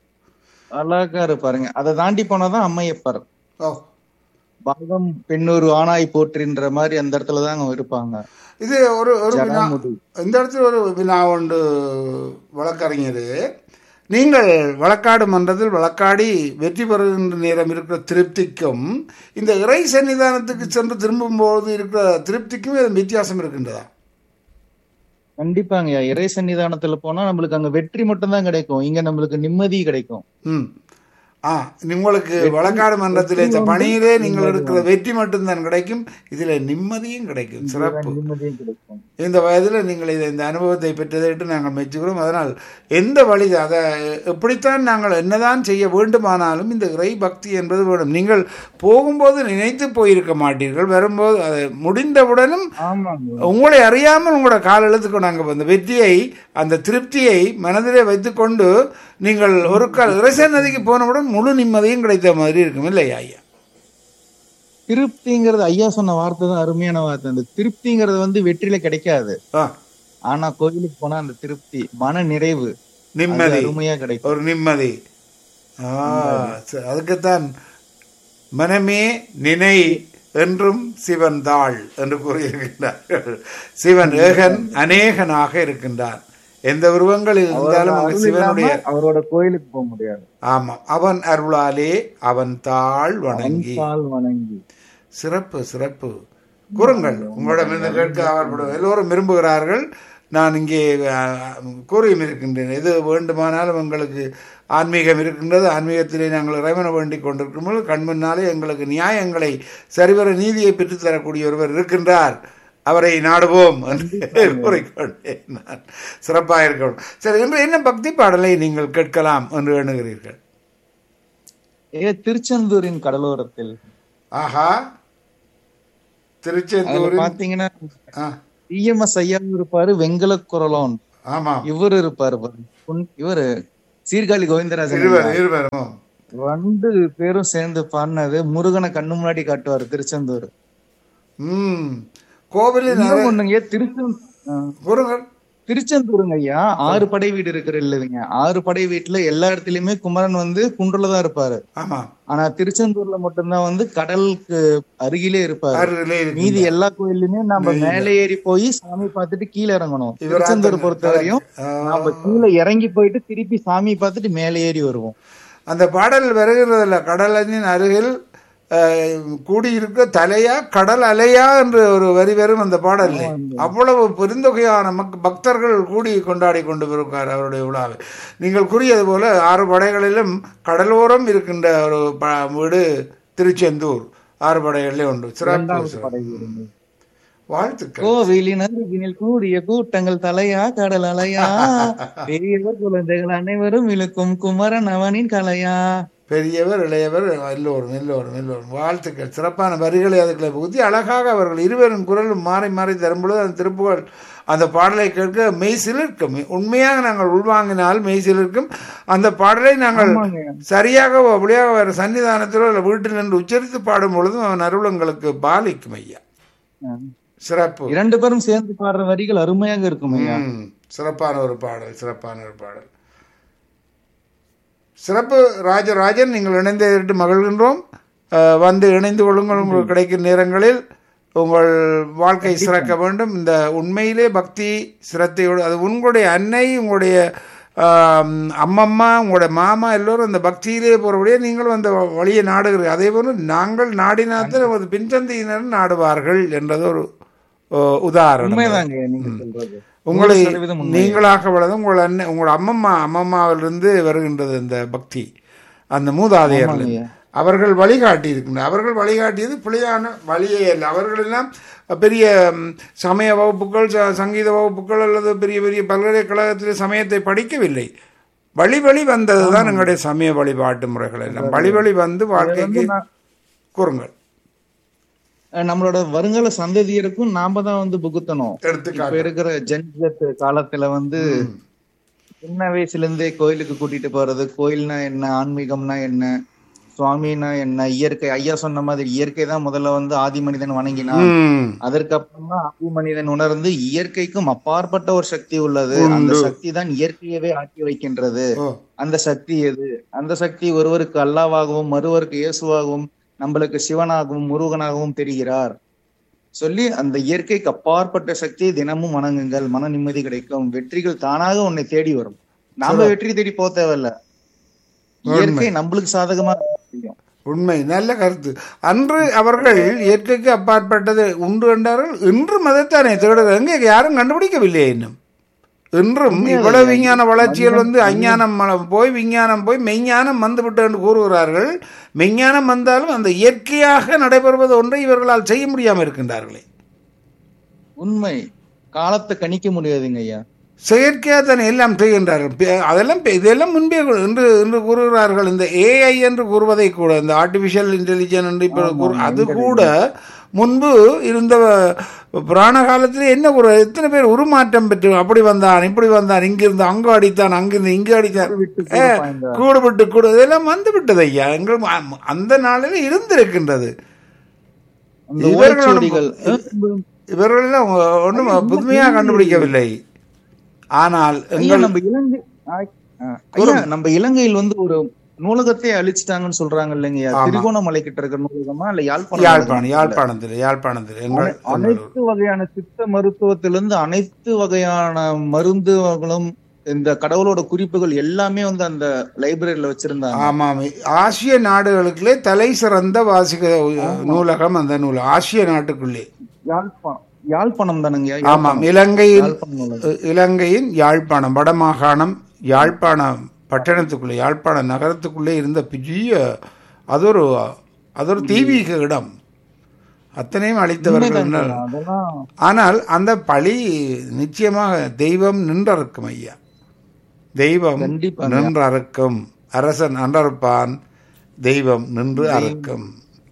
அழகா இருப்பாருங்க அதை தாண்டி போனாதான் அம்மையப்பர் ஓ பாகம் பெண்ணூர் ஆணாய் போற்றின்ற மாதிரி அந்த இடத்துல தான் அவங்க இருப்பாங்க இது ஒரு ஒரு வினா ஜடாமுடி இந்த இடத்துல ஒரு வினா உண்டு வழக்கறிஞர் நீங்கள் வழக்காடு மன்றத்தில் வழக்காடி வெற்றி பெறுகின்ற நேரம் இருக்கிற திருப்திக்கும் இந்த இறை சன்னிதானத்துக்கு சென்று திரும்பும்போது இருக்கிற திருப்திக்கும் இது வித்தியாசம் இருக்கின்றதா கண்டிப்பாங்க இறை சன்னிதானத்துல போனா நம்மளுக்கு அங்க வெற்றி மட்டும் தான் கிடைக்கும் இங்க நம்மளுக்கு நிம்மதி கிடைக்கும் ம் ஆ உங்களுக்கு வழக்காடு மன்றத்தில் இந்த பணியிலே நீங்கள் இருக்கிற வெற்றி மட்டும்தான் கிடைக்கும் இதில் நிம்மதியும் கிடைக்கும் சிறப்பு நிம்மதியும் கிடைக்கும் இந்த வயதில் நீங்கள் இதை இந்த அனுபவத்தை பெற்றதைட்டு நாங்கள் மெச்சுகிறோம் அதனால் எந்த வழி அதை எப்படித்தான் நாங்கள் என்னதான் செய்ய வேண்டுமானாலும் இந்த இறை பக்தி என்பது வேணும் நீங்கள் போகும்போது நினைத்து போயிருக்க மாட்டீர்கள் வரும்போது அது முடிந்தவுடனும் ஆமாங்க உங்களை அறியாமல் உங்களோட கால் எழுத்துக்கொண்டு நாங்கள் அந்த வெற்றியை அந்த திருப்தியை மனதிலே வைத்துக்கொண்டு நீங்கள் ஒரு கால் இறைசன் நதிக்கு போனவுடன் முழு நிம்மதியும் கிடைத்த மாதிரி இருக்கும் இல்லையா ஐயா திருப்திங்கிறது ஐயா சொன்ன வார்த்தை தான் அருமையான வார்த்தை அந்த திருப்திங்கிறது வந்து வெற்றியில கிடைக்காது ஆ ஆனா கோயிலுக்கு போனா அந்த திருப்தி மன நிறைவு அது நிம்மதி அருமையா கிடைக்கும் ஒரு நிம்மதி ஆ சரி, அதுக்குத்தான் மனமே நினை என்றும் சிவன் தாள் என்று கூறியிருக்கின்றார்கள் சிவன் ஏகன் அநேகனாக இருக்கின்றான் எந்த உருவங்களில் இருந்தாலும் அங்கு அருள் சிவனுடைய இல்லாம அவரோட கோயிலுக்கு போக முடியாது ஆமாம் அவன் அருளாலே அவன் தாள் வணங்கி பால் வணங்கி சிறப்பு சிறப்பு கூறுங்கள் உங்களிடமிருந்து கேட்க ஆவற்படும் எல்லோரும் விரும்புகிறார்கள் நான் இங்கே அஹ், கூறியும் இருக்கின்றேன் எது வேண்டுமானாலும் எங்களுக்கு ஆன்மீகம் இருக்கின்றது ஆன்மீகத்திலே நாங்கள் இறைவனை வேண்டிக் கொண்டிருக்கும் பொழுது கண் முன்னாலே எங்களுக்கு நியாயங்களை சரிவர நீதியை பெற்றுத் தரக்கூடிய ஒருவர் இருக்கின்றார் அவரை நாடுவோம் என்று கூறிக்கொண்டேன் நான் சிறப்பாக இருக்கணும் சரி இன்று என்ன பக்தி பாடலை நீங்கள் கேட்கலாம் என்று எண்ணுகிறீர்கள் ஏ திருச்செந்தூரின் கடலோரத்தில் ஆஹா அதுல திருச்செந்தூரில் பாத்தீங்கன்னா ஆ, இஎம்எஸ் ஐயா இருப்பாரு வெங்கல குரலோன் ஆமாம் இவரு இருப்பாரு பாரு. புன்- இவரு சீர்காழி கோவிந்தராஜன் இருவர் ஐயா. இருவரும் ரெண்டு பேரும் சேர்ந்து பாடினது முருகனை கண்ணு முன்னாடி காட்டுவாரு திருச்செந்தூர் ம் கோவிலில் இன்னும் நிறைய ஒண்ணுங்க திருச்செந்தூர் கூறுங்கள் திருச்செந்தூருங்க ஐயா ஆறு படை வீடு இருக்கிற இல்லைங்க ஆறு படை வீட்டுல எல்லா இடத்துலயுமே குமரன் வந்து குன்றுல தான் இருப்பாரு ஆமாம் ஆனா திருச்செந்தூர்ல மட்டும்தான் வந்து கடலுக்கு அருகிலே இருப்பாரு அருகிலே மீதி இருக்கின்ற- எல்லா கோயிலுமே நம்ம மேலே ஏறி போய் சாமி பார்த்துட்டு கீழே இறங்கணும் இவரா திருச்செந்தூர் தங்க- பொறுத்தவரையும் ஆ. நம்ம கீழே இறங்கி போயிட்டு திருப்பி சாமி பார்த்துட்டு மேலே ஏறி வருவோம் அந்த பாடல் வருகிறதில்ல கடலின் அருகில் அஹ், கூடியிருக்க தலையா கடல் அலையா என்று ஒரு வரி வரும் அந்த பாடல்ல அவ்வளவு பெருந்தொகையான மக் பக்தர்கள் கூடி கொண்டாடி கொண்டு இருக்கார் அவருடைய விழாவை நீங்கள் கூறியது போல ஆறு படைகளிலும் கடலோரம் இருக்கின்ற ஒரு ப- வீடு திருச்செந்தூர் ஆறு படைகளிலே உண்டு சிறப்பு சிறப்பு. வாழ்த்துக்கள் கோவிலின் அருகினில் கூடிய கூட்டங்கள் தலையா கடல் அலையா பெரியவர் குழந்தைகள் அனைவரும் இழுக்கும் குமரன் அவனின் கலையா பெரியவர் இளையவர் எல்லோரும் எல்லோரும் எல்லோரும் வாழ்த்துக்கள் சிறப்பான வரிகளை அதுக்குள்ள புகுத்தி அழகாக அவர்கள் இருவரின் குரலும் மாறி மாறி தரும்பொழுது அந்த திருப்புகள் அந்த பாடலை கேட்க மெய் சிலிர்க்கும் உண்மையாக நாங்கள் உள்வாங்கினால் மெய் சிலிர்க்கும் அந்த பாடலை நாங்கள் ஆமாங்க. சரியாக அப்படியாக வேறு சன்னிதானத்திலோ இல்லை வீட்டில் நின்று உச்சரித்து பாடும் பொழுதும் அவன் அருளங்களுக்கு பாலிக்கும் ஐயா சிறப்பு இரண்டு பேரும் சேர்ந்து பாடுற வரிகள் அருமையாக இருக்கும் ஐயா ம், சிறப்பான ஒரு பாடல் சிறப்பான ஒரு பாடல் சிறப்பு ராஜராஜன் நீங்கள் இணைந்து மகிழ்கின்றோம் அஹ், வந்து இணைந்து கொள்ளுங்கள் உங்களுக்கு கிடைக்கும் நேரங்களில் உங்கள் வாழ்க்கை சிறக்க வேண்டும் இந்த உண்மையிலே பக்தி சிரத்தையோடு அது உங்களுடைய அன்னை உங்களுடைய ஆம், அம்மம்மா உங்களுடைய மாமா எல்லோரும் அந்த பக்தியிலே போகிறபடியே நீங்களும் அந்த வழியை நாடுகிறீர்கள் அதே போல நாங்கள் நாடினாத்தான் நமது பின்சந்தியினர் நாடுவார்கள் என்றது ஒரு ஓ, உதாரணம் உண்மைதாங்க நீங்க சொல்றது உங்களை நூறு சதவீதம் உண்மை. நீங்களாக வளர்ந்து உங்கள் அண்ணன் உங்கள் அம்மம்மா அம்மம்மாவிலிருந்து வருகின்றது இந்த பக்தி அந்த மூதாதையர்கள் ஆமாங்கய்யா. அவர்கள் வழிகாட்டி இருக்கின்றனர் அவர்கள் வழிகாட்டியது பிழையான வழியே அல்ல அவர்கள் எல்லாம் பெரிய ம், சமய வகுப்புகள் ச- சங்கீத வகுப்புகள் அல்லது பெரிய பெரிய பல்கலைக்கழகத்தில் சமயத்தை படிக்கவில்லை வழி வழி வந்ததுதான் எங்களுடைய சமய வழிபாட்டு முறைகள் எல்லாம் வழி வழி வந்து வாழ்க்கைக்கு நான்- கூறுங்கள் அஹ் நம்மளோட வருங்கால சந்ததியருக்கும் நாம தான் வந்து புகுத்தணும் இப்ப எடுத்துக்காட்டு இருக்கிற ஜென்செட் காலத்துல வந்து சின்ன வயசுல இருந்தே கோயிலுக்கு கூட்டிட்டு போறது கோயில்னா என்ன ஆன்மீகம்னா என்ன சுவாமினா என்ன இயற்கை ஐயா சொன்ன மாதிரி இயற்கை தான் முதல்ல வந்து ஆதி மனிதன் வணங்கினான் ம் அதற்கப்புறம் தான் ஆதி மனிதன் உணர்ந்து இயற்கைக்கும் அப்பாற்பட்ட ஒரு சக்தி உள்ளது அந்த உண்டு. சக்தி தான் இயற்கையவே ஆக்கி வைக்கின்றது ஓ அந்த சக்தி எது அந்த சக்தி ஒருவருக்கு அல்லாவாகவும் மறுவருக்கு இயேசுவாகவும் நம்மளுக்கு சிவனாகவும் முருகனாகவும் தெரிகிறார் சொல்லி அந்த இயற்கைக்கு அப்பாற்பட்ட சக்தியை தினமும் வணங்குங்கள் மன நிம்மதி கிடைக்கும் வெற்றிகள் தானாக உன்னை தேடி வரும் நாம வெற்றி தேடி போக தேவையில்ல இயற்கை நம்மளுக்கு சாதகமா செய்யும். உண்மை நல்ல கருத்து அன்று அவர்கள் இயற்கைக்கு அப்பாற்பட்டது உண்டு என்றார்கள் இன்று மதத்தானே தேடுகிறது எங்கே யாரும் கண்டுபிடிக்கவில்லை இன்னும் இன்றும் இவ்வளவு விஞ்ஞான வளர்ச்சிகள் வந்து அஞ்ஞானம் ம- போய் விஞ்ஞானம் போய் மெய்ஞானம் வந்துவிட்டு என்று கூறுகிறார்கள் மெய்ஞானம் வந்தாலும் அந்த இயற்கையாக நடைபெறுவது ஒன்றை இவர்களால் செய்ய முடியாமல் இருக்கின்றார்களே உண்மை காலத்தை கணிக்க முடியாதுங்க ஐயா செயற்கையாக தானே எல்லாம் செய்கின்றார்கள் பே- அதெல்லாம் பே- இதெல்லாம் முன்பே கூ- இன்று இன்று கூறுகிறார்கள் இந்த ஏஐ என்று கூறுவதை கூட இந்த ஆர்டிஃபிஷியல் இன்டெலிஜென்ஸ் என்று இப்போ கூறு அது கூட முன்பு இருந்த புராண காலத்தில் என்ன ஒரு எத்தனை பேர் உருமாற்றம் பெற்று அப்படி வந்தான் இப்படி வந்தான் இங்கிருந்து அங்கு அடித்தான் அங்கிருந்து இங்கு அடித்தான் விட்டு ஏ, கூட பாய்ந்தார். கூடு விட்டு கூடு இதெல்லாம் வந்து விட்டது ஐயா எங்கள் ம- அந்த நாளில் இருந்திருக்கின்றது அந்த இவர்களோட- ஓலைச்சுவடிகள் இவர்களெல்லாம் ஒன்றும் புதுமையாக கண்டுபிடிக்கவில்லை ஆனால் ஐயா எங்கள் நம்ம இலங்கை ஆ- ஆ, ஐயா நம்ம இலங்கையில் வந்து ஒரு நூலகத்தை அழிச்சிட்டாங்கன்னு சொல்றாங்க இல்லைங்கய்யா ஆமா. திருகோணமலை கிட்ட இருக்கிற நூலகமா இல்ல யாழ்ப்பாணம் யாழ்ப்பாணம் நூலகமா? யாழ்ப்பாணத்தில் யாழ்ப்பாணத்தில் எங்கள் அனை- அனைத்து வகையான சித்த மருத்துவத்திலிருந்து அனைத்து வகையான மருந்துகளும் இந்த கடவுளோட குறிப்புகள் எல்லாமே வந்து அந்த லைப்ரரியில வச்சிருந்தாங்க ஆமாம் ஆசிய நாடுகளுக்குள்ளே தலை சிறந்த வாசிக நூலகம் அந்த நூல் ஆசிய நாட்டுக்குள்ளே யாழ்ப்பாணம் யாழ்ப்பாணம் தானுங்க ஆமாம் இலங்கையின் யாழ்ப்பாணம் உள்ளது. இலங்கையின் யாழ்ப்பாணம் வடமாகாணம் யாழ்ப்பாணம் பட்டணத்துக்குள்ளே யாழ்ப்பாணம் நகரத்துக்குள்ளே இருந்த பெரிய அது ஒரு அது ஒரு தெய்வீக இடம் அத்தனையும் அழித்தவர்கள் உண்மைதாங்க. அதெல்லாம் ஆனால் அந்த பழி நிச்சயமாக தெய்வம் நின்றறுக்கும் ஐயா தெய்வம் கண்டிப்பாங்க. நின்று அறுக்கும் அரசன் அன்றறுப்பான் தெய்வம் நின்று அறுக்கும்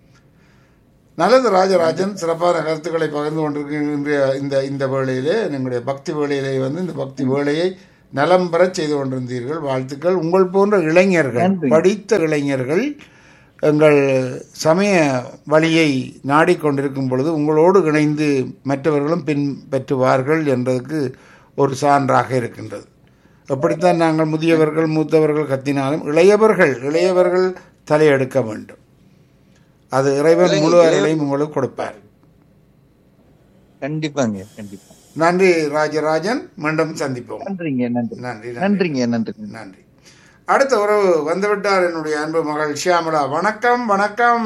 நல்லது ராஜராஜன் சிறப்பான கருத்துக்களை பகிர்ந்து கொண்டிருக்கின்ற இந்த இந்த வேளையிலே எங்களுடைய பக்தி வேளையிலே வந்து இந்த பக்தி வேளையை நலம் பெறச் செய்து கொண்டிருந்தீர்கள் வாழ்த்துக்கள் உங்கள் போன்ற இளைஞர்கள் நன்றி. படித்த இளைஞர்கள் எங்கள் சமய வழியை நாடிக்கொண்டிருக்கும் பொழுது உங்களோடு இணைந்து மற்றவர்களும் பின்பற்றுவார்கள் என்பதற்கு ஒரு சான்றாக இருக்கின்றது அப்படித்தான் நாங்கள் முதியவர்கள் மூத்தவர்கள் கத்தினாலும் இளையவர்கள் இளையவர்கள் தலையெடுக்க வேண்டும் அது இறைவன் முழு அருளையும் உங்களுக்கு கொடுப்பார் கண்டிப்பாங்க கண்டிப்பா நன்றி ராஜராஜன் மீண்டும் சந்திப்போம் நன்றிங்க நன்றி நன்றி நன்றி நன்றிங்க நன்றி நன்றி அடுத்த உறவு வந்துவிட்டார் என்னுடைய அன்பு மகள் ஷியாமலா வணக்கம் வணக்கம்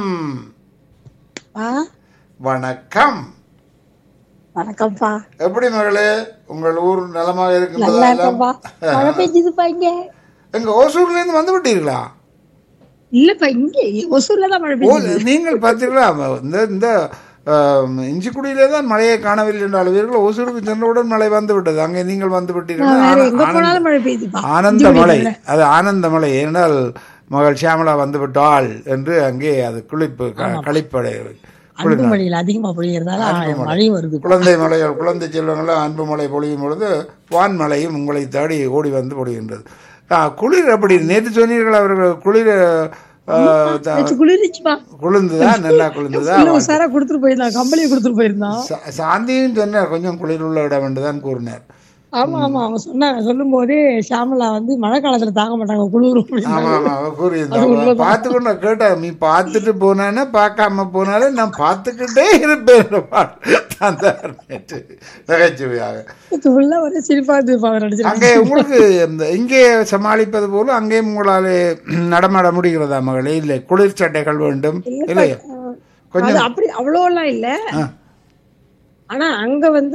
ஆ வணக்கம் வணக்கம்ப்பா எப்படி மகளே உங்கள் ஊர் நலமாக நல்லா இருக்கின்றதா இருக்கேன்ப்பா மழை பெஞ்சதுப்பா இங்க எங்க ஓசூர்ல இருந்து வந்து விட்டீர்களா இல்லப்பா இங்க ஒசூர்ல தான் மழை ஓ, பெஞ்சது நீங்கள் பார்த்தீர்களா இந்த இந்த ஆம், இஞ்சிக்குடியிலே தான் மழையை காணவில்லை என்று அழுவீர்கள் ஓசூருக்கு சென்றவுடன் மழை வந்து விட்டது அங்கே நீங்கள் வந்து விட்டீர்கள் நான் வேற ஆன- எங்க ஆனந்த- போனாலும் மழை பெய்யுதுப்பா ஆனந்த மலை அது ஆனந்த மலை ஏனென்றால் மகள் ஷியாமலா வந்து விட்டாள் என்று அங்கே அது குளிப்பு க- களிப்படை அன்பு மழையில் அதிகமா பொழியறதால மழையும் வருது குழந்தை மலைகள் குழந்தை செல்வங்களாம் அன்பு மலை பொழியும் பொழுது வான் மலையும் உங்களை தேடி ஓடி வந்து பொழிகின்றது ஆ, குளிர் அப்படி நேற்று சொன்னீர்கள் அவர்கள் குளிர் ஆ, த- நேத்து குளிர்ந்துச்சுப்பா குளிர்ந்துதா நல்லா குளிர்ந்துதா இல்ல உசாரா கொடுத்துட்டு போயிருந்தான் கம்பளியை கொடுத்துட்டு போயிருந்தான் சா- சாந்தியும் சொன்னார் கொஞ்சம் குளிர் உள்ள இடம் என்று தான் கூறினார் ஆமா ஆமா அவங்க சொன்னாங்க சொல்லும் போதே ஷாமலா வந்து மழை காலத்துல தாங்க மாட்டாங்க குளிரும் ஆமா ஆமா அவ கூறியிருந்தா பார்த்து கொண்டு கேட்டா நீ பார்த்துட்டு போனானே பார்க்காம போனாலே நான் பார்த்துக்கிட்டே இருப்பேன் பாட்டு தந்தார் நேற்று நகைச்சுவையாக ஃபுல்லா ஒரே சிரிப்பா இருந்துப்பா அவர் நடிச்சிருக்காங்க அங்கே உங்களுக்கு இந்த இங்கே சமாளிப்பது போல அங்கேயும் உங்களாலே நடமாட முடிகிறதா மகளே இல்லை குளிர் சட்டைகள் வேண்டும் இல்லையா அது கொஞ்சம் அப்படி அவ்வளோலாம் இல்ல ஆ. ஆனா அங்க வந்து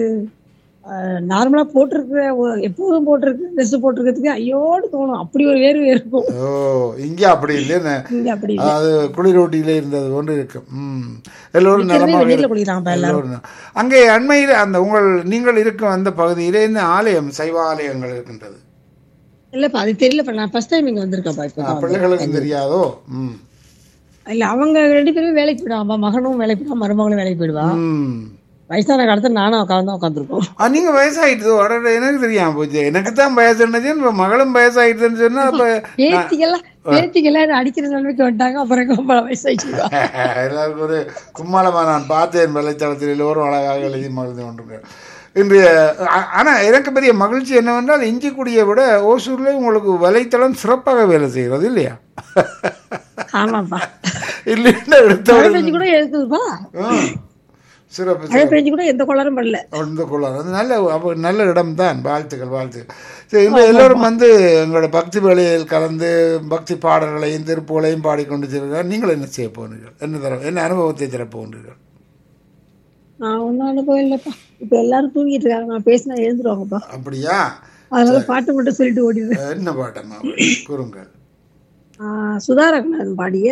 நார்மலா போட்டிருக்கிற ஒ- எப்போதும் போட்டிருக்க ட்ரெஸ் போட்டிருக்கிறதுக்கு ஐயோடு தோணும் அப்படி ஒரு வேர்வை இருக்கும் ஓ இங்கே அப்படி இல்லைன்னு இங்க அப்படி இல்ல அது குளிரூட்டியிலே இருந்தது போன்று இருக்கும் ம் எல்லோரும் நிக்கிறதே நலமாக வெளியில இருக்கு. குளிக்கிறாங்க எல்லாரும் எல்லோரும் நலம். அங்கே அண்மையில் அந்த உங்கள் நீங்கள் இருக்கும் அந்த பகுதியிலே என்ன ஆலயம் சைவ ஆலயங்கள் இருக்கின்றது இல்லப்பா அது தெரியலப்பா நான் ஃபர்ஸ்ட் டைம் இங்க வந்திருக்கேன்ப்பா இப்போ ஆ, பிள்ளைகளுக்கு தெரியாதோ ம் இல்ல அவங்க ரெண்டு பேரும் வேலைக்கு போயிடுவாங்க மகனும் வேலைக்கு போயிடுவான் மருமகளும் வேலைக்கு போயிடுவா ம் வயசான காலத்துல நானும் உட்காந்து உட்காந்துருக்கோம் ஆ, நீங்க வயசாயிட்டு உடனே எனக்கு தெரியாம போச்சு எனக்கு தான் வயசுனது இப்ப மகளும் வயசாயிட்டுன்னு சொன்னா அப்ப பேத்திக்கெல்லாம் பேத்திக்கெல்லாம் அடிக்கிற நிலைமைக்கு வந்துட்டாங்க அப்புறம் ரொம்ப வயசாயிடுச்சு எல்லாருக்கும் ஒரு கும்மாளமா நான் பார்த்தேன் வலைத்தளத்தில் எல்லோரும் அழகாக எழுதி மகிழ்ந்து கொண்டிருக்கிறேன் இன்றைய ஆ- ஆனா எனக்கு பெரிய மகிழ்ச்சி என்னவென்றால் இஞ்சிக்குடியை விட ஓசூர்ல உங்களுக்கு வலைத்தளம் சிறப்பாக வேலை செய்கிறது இல்லையா ஆமாப்பா இல்லைன்னா மழை எடுத்தவர்கள் பெஞ்சு கூட இருக்குதுப்பா ஆ, சிறப்பு மழை பெஞ்சு கூட எந்த கோளாறும் பண்ணல அந்த குளம் அது நல்ல அப்போ நல்ல இடம் தான் வாழ்த்துக்கள் வாழ்த்துக்கள் சரி இன்று எல்லோரும் வந்து எங்களோட பக்தி வேலையில் கலந்து பக்தி பாடல்களையும் திருப்புகளையும் பாடிக்கொண்டு செல்கிறார் நீங்கள் என்ன செய்ய போகிறீர்கள் என்ன தர என்ன அனுபவத்தை தரப் போகிறீர்கள் நான் ஒன்றும் அனுபவம் இல்லைப்பா இப்ப எல்லாரும் தூங்கிட்டு இருக்காங்க நான் பேசினா எழுந்துருவாங்கப்பா அப்படியா அதனால பாட்டு மட்டும் சொல்லிட்டு ஓடிடுவேன் என்ன பாட்டம்மா கூறுங்கள் ஆஹ் சுதா ரகுநாதன் பாடிய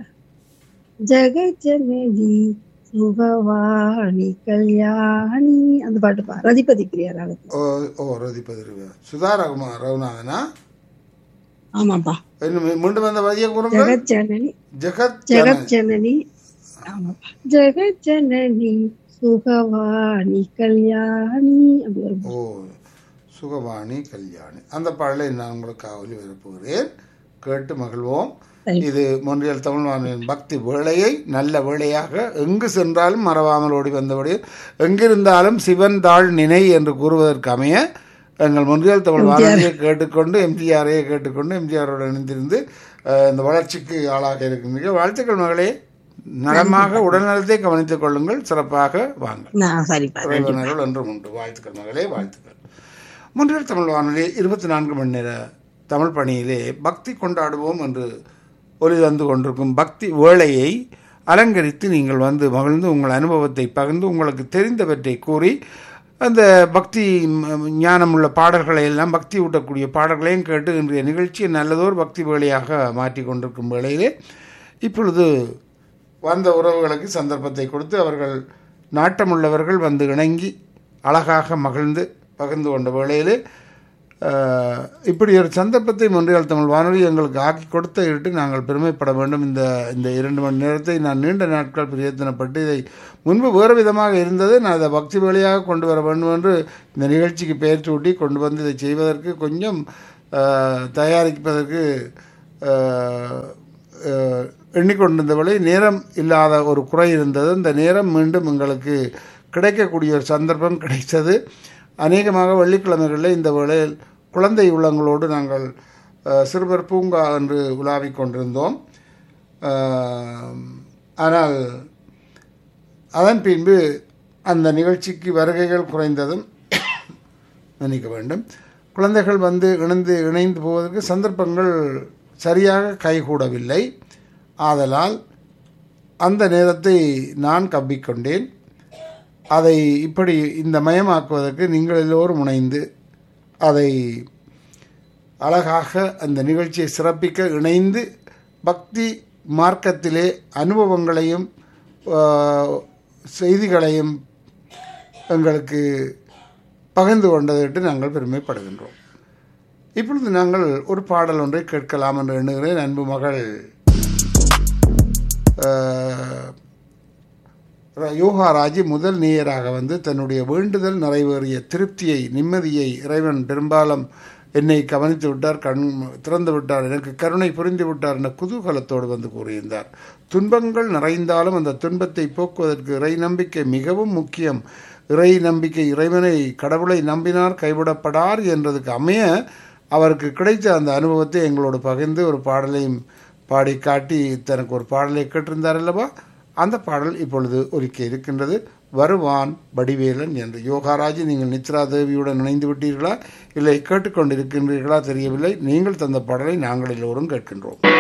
ஜெகஜனனி சுகவாணி கல்யாணி அந்த பாட்டுப்பா ரதிபதி பிரியா ராகத்துல ஓ ஓ ரதிபதி ரவி. சுதா ரகுமார் ரகுநாதனா ஆமாப்பா இன்னும் மீண்டும் அந்த வழியை கூறுங்கள் ஜெகஜனனி ஜெகத் ஜெகத் ஜனனி ஆமாப்பா ஜெகத் ஜனனி சுகவாணி கல்யாணி அப்படி வரும் ஓ சுகவாணி கல்யாணி அந்த பாடலை நான் உங்களுக்கு காவலி வரப்போகிறேன் கேட்டு மகிழ்வோம் சரி. இது மொன்றியல் தமிழ் வானொலியின் பக்தி வேளையை நல்ல வேளையாக எங்கு சென்றாலும் மறவாமல் ஓடி வந்தபடி எங்கிருந்தாலும் சிவன் தாழ் நினை என்று கூறுவதற்கு அமைய எங்கள் மொன்றியல் தமிழ் வானொலியை கேட்டுக்கொண்டு எம்ஜிஆரையே கேட்டுக்கொண்டு எம்ஜிஆரோடு இணைந்திருந்து அஹ், இந்த வளர்ச்சிக்கு ஆளாக இருக்கின்றீர்கள் வாழ்த்துக்கள் மகளே நலமாக உடல்நலத்தை கவனித்துக் கொள்ளுங்கள் சிறப்பாக வாங்க நான் சரிப்பா இறைவனர்கள் என்றும் உண்டு வாழ்த்துக்கள் மகளே வாழ்த்துக்கள் முன்னில் தமிழ் வானொலி இருபத்தி நான்கு மணி நேர தமிழ் பணியிலே பக்தி கொண்டாடுவோம் என்று ஒளி வந்து கொண்டிருக்கும் பக்தி வேளையை அலங்கரித்து நீங்கள் வந்து மகிழ்ந்து உங்கள் அனுபவத்தை பகிர்ந்து உங்களுக்கு தெரிந்தவற்றை கூறி அந்த பக்தி ம், ஞானமுள்ள பாடல்களை எல்லாம் பக்தி ஊட்டக்கூடிய பாடல்களையும் கேட்டு இன்றைய நிகழ்ச்சியை நல்லதோர் பக்தி வேலையாக மாற்றி கொண்டிருக்கும் வேளையிலே இப்பொழுது வந்த உறவுகளுக்கு சந்தர்ப்பத்தை கொடுத்து அவர்கள் நாட்டமுள்ளவர்கள் வந்து இணங்கி அழகாக மகிழ்ந்து பகிர்ந்து கொண்ட வேளையிலே அஹ், இப்படி ஒரு சந்தர்ப்பத்தை மொன்றியால் தமிழ் வானொலி எங்களுக்கு ஆக்கி கொடுத்த இட்டு நாங்கள் பெருமைப்பட வேண்டும் இந்த இந்த இரண்டு மணி நேரத்தை நான் நீண்ட நாட்கள் பிரயத்தனப்பட்டு இதை முன்பு வேறு விதமாக இருந்தது நான் அதை பக்தி வழியாக கொண்டு வர வேண்டும் என்று இந்த நிகழ்ச்சிக்கு பெயர் சூட்டி கொண்டு வந்து இதை செய்வதற்கு கொஞ்சம் அஹ், தயாரிப்பதற்கு அஹ், அஹ், எண்ணிக்கொண்டிருந்த வேளை நேரம் இல்லாத ஒரு குறை இருந்தது இந்த நேரம் மீண்டும் எங்களுக்கு கிடைக்கக்கூடிய ஒரு சந்தர்ப்பம் கிடைத்தது அநேகமாக வெள்ளிக்கிழமைகளில் இந்த வேளையில் குழந்தை உள்ளங்களோடு நாங்கள் அஹ், சிறுவர் பூங்கா என்று உலாவிக் கொண்டிருந்தோம் அஹ், ஆனால் அதன் பின்பு அந்த நிகழ்ச்சிக்கு வருகைகள் குறைந்ததும் மன்னிக்க வேண்டும் குழந்தைகள் வந்து இணைந்து இணைந்து போவதற்கு சந்தர்ப்பங்கள் சரியாக கைகூடவில்லை ஆதலால் அந்த நேரத்தை நான் கவ்விக்கொண்டேன் அதை இப்படி இந்த மயமாக்குவதற்கு நீங்கள் எல்லோரும் இணைந்து அதை அழகாக அந்த நிகழ்ச்சியை சிறப்பிக்க இணைந்து பக்தி மார்க்கத்திலே அனுபவங்களையும் ஆஹ், செய்திகளையும் எங்களுக்கு பகிர்ந்து கொண்டதிட்டு நாங்கள் பெருமைப்படுகின்றோம் இப்பொழுது நாங்கள் ஒரு பாடல் ஒன்றை கேட்கலாம் என்று எண்ணுகிறேன் அன்பு மகள் ஆஹ், யோகாராஜி முதல் நேயராக வந்து தன்னுடைய வேண்டுதல் நிறைவேறிய திருப்தியை நிம்மதியை இறைவன் பெரும்பாலும் என்னை கவனித்து விட்டார் கண் திறந்து விட்டார் எனக்கு கருணை புரிந்து விட்டார் என்ற குதூகலத்தோடு வந்து கூறியிருந்தார் துன்பங்கள் நிறைந்தாலும் அந்த துன்பத்தை போக்குவதற்கு இறை நம்பிக்கை மிகவும் முக்கியம் இறை நம்பிக்கை இறைவனை கடவுளை நம்பினார் கைவிடப்படார் என்றதுக்கு அமைய அவருக்கு கிடைத்த அந்த அனுபவத்தை எங்களோடு பகிர்ந்து ஒரு பாடலையும் பாடி காட்டி தனக்கு ஒரு பாடலை கேட்டிருந்தார் அல்லவா அந்த பாடல் இப்பொழுது ஒலிக்க இருக்கின்றது வருவான் வடிவேலன் என்று யோகாராஜி நீங்கள் நித்ரா தேவியுடன் இணைந்து விட்டீர்களா இல்லை கேட்டுக்கொண்டிருக்கின்றீர்களா தெரியவில்லை நீங்கள் தந்த பாடலை நாங்கள் எல்லோரும் கேட்கின்றோம்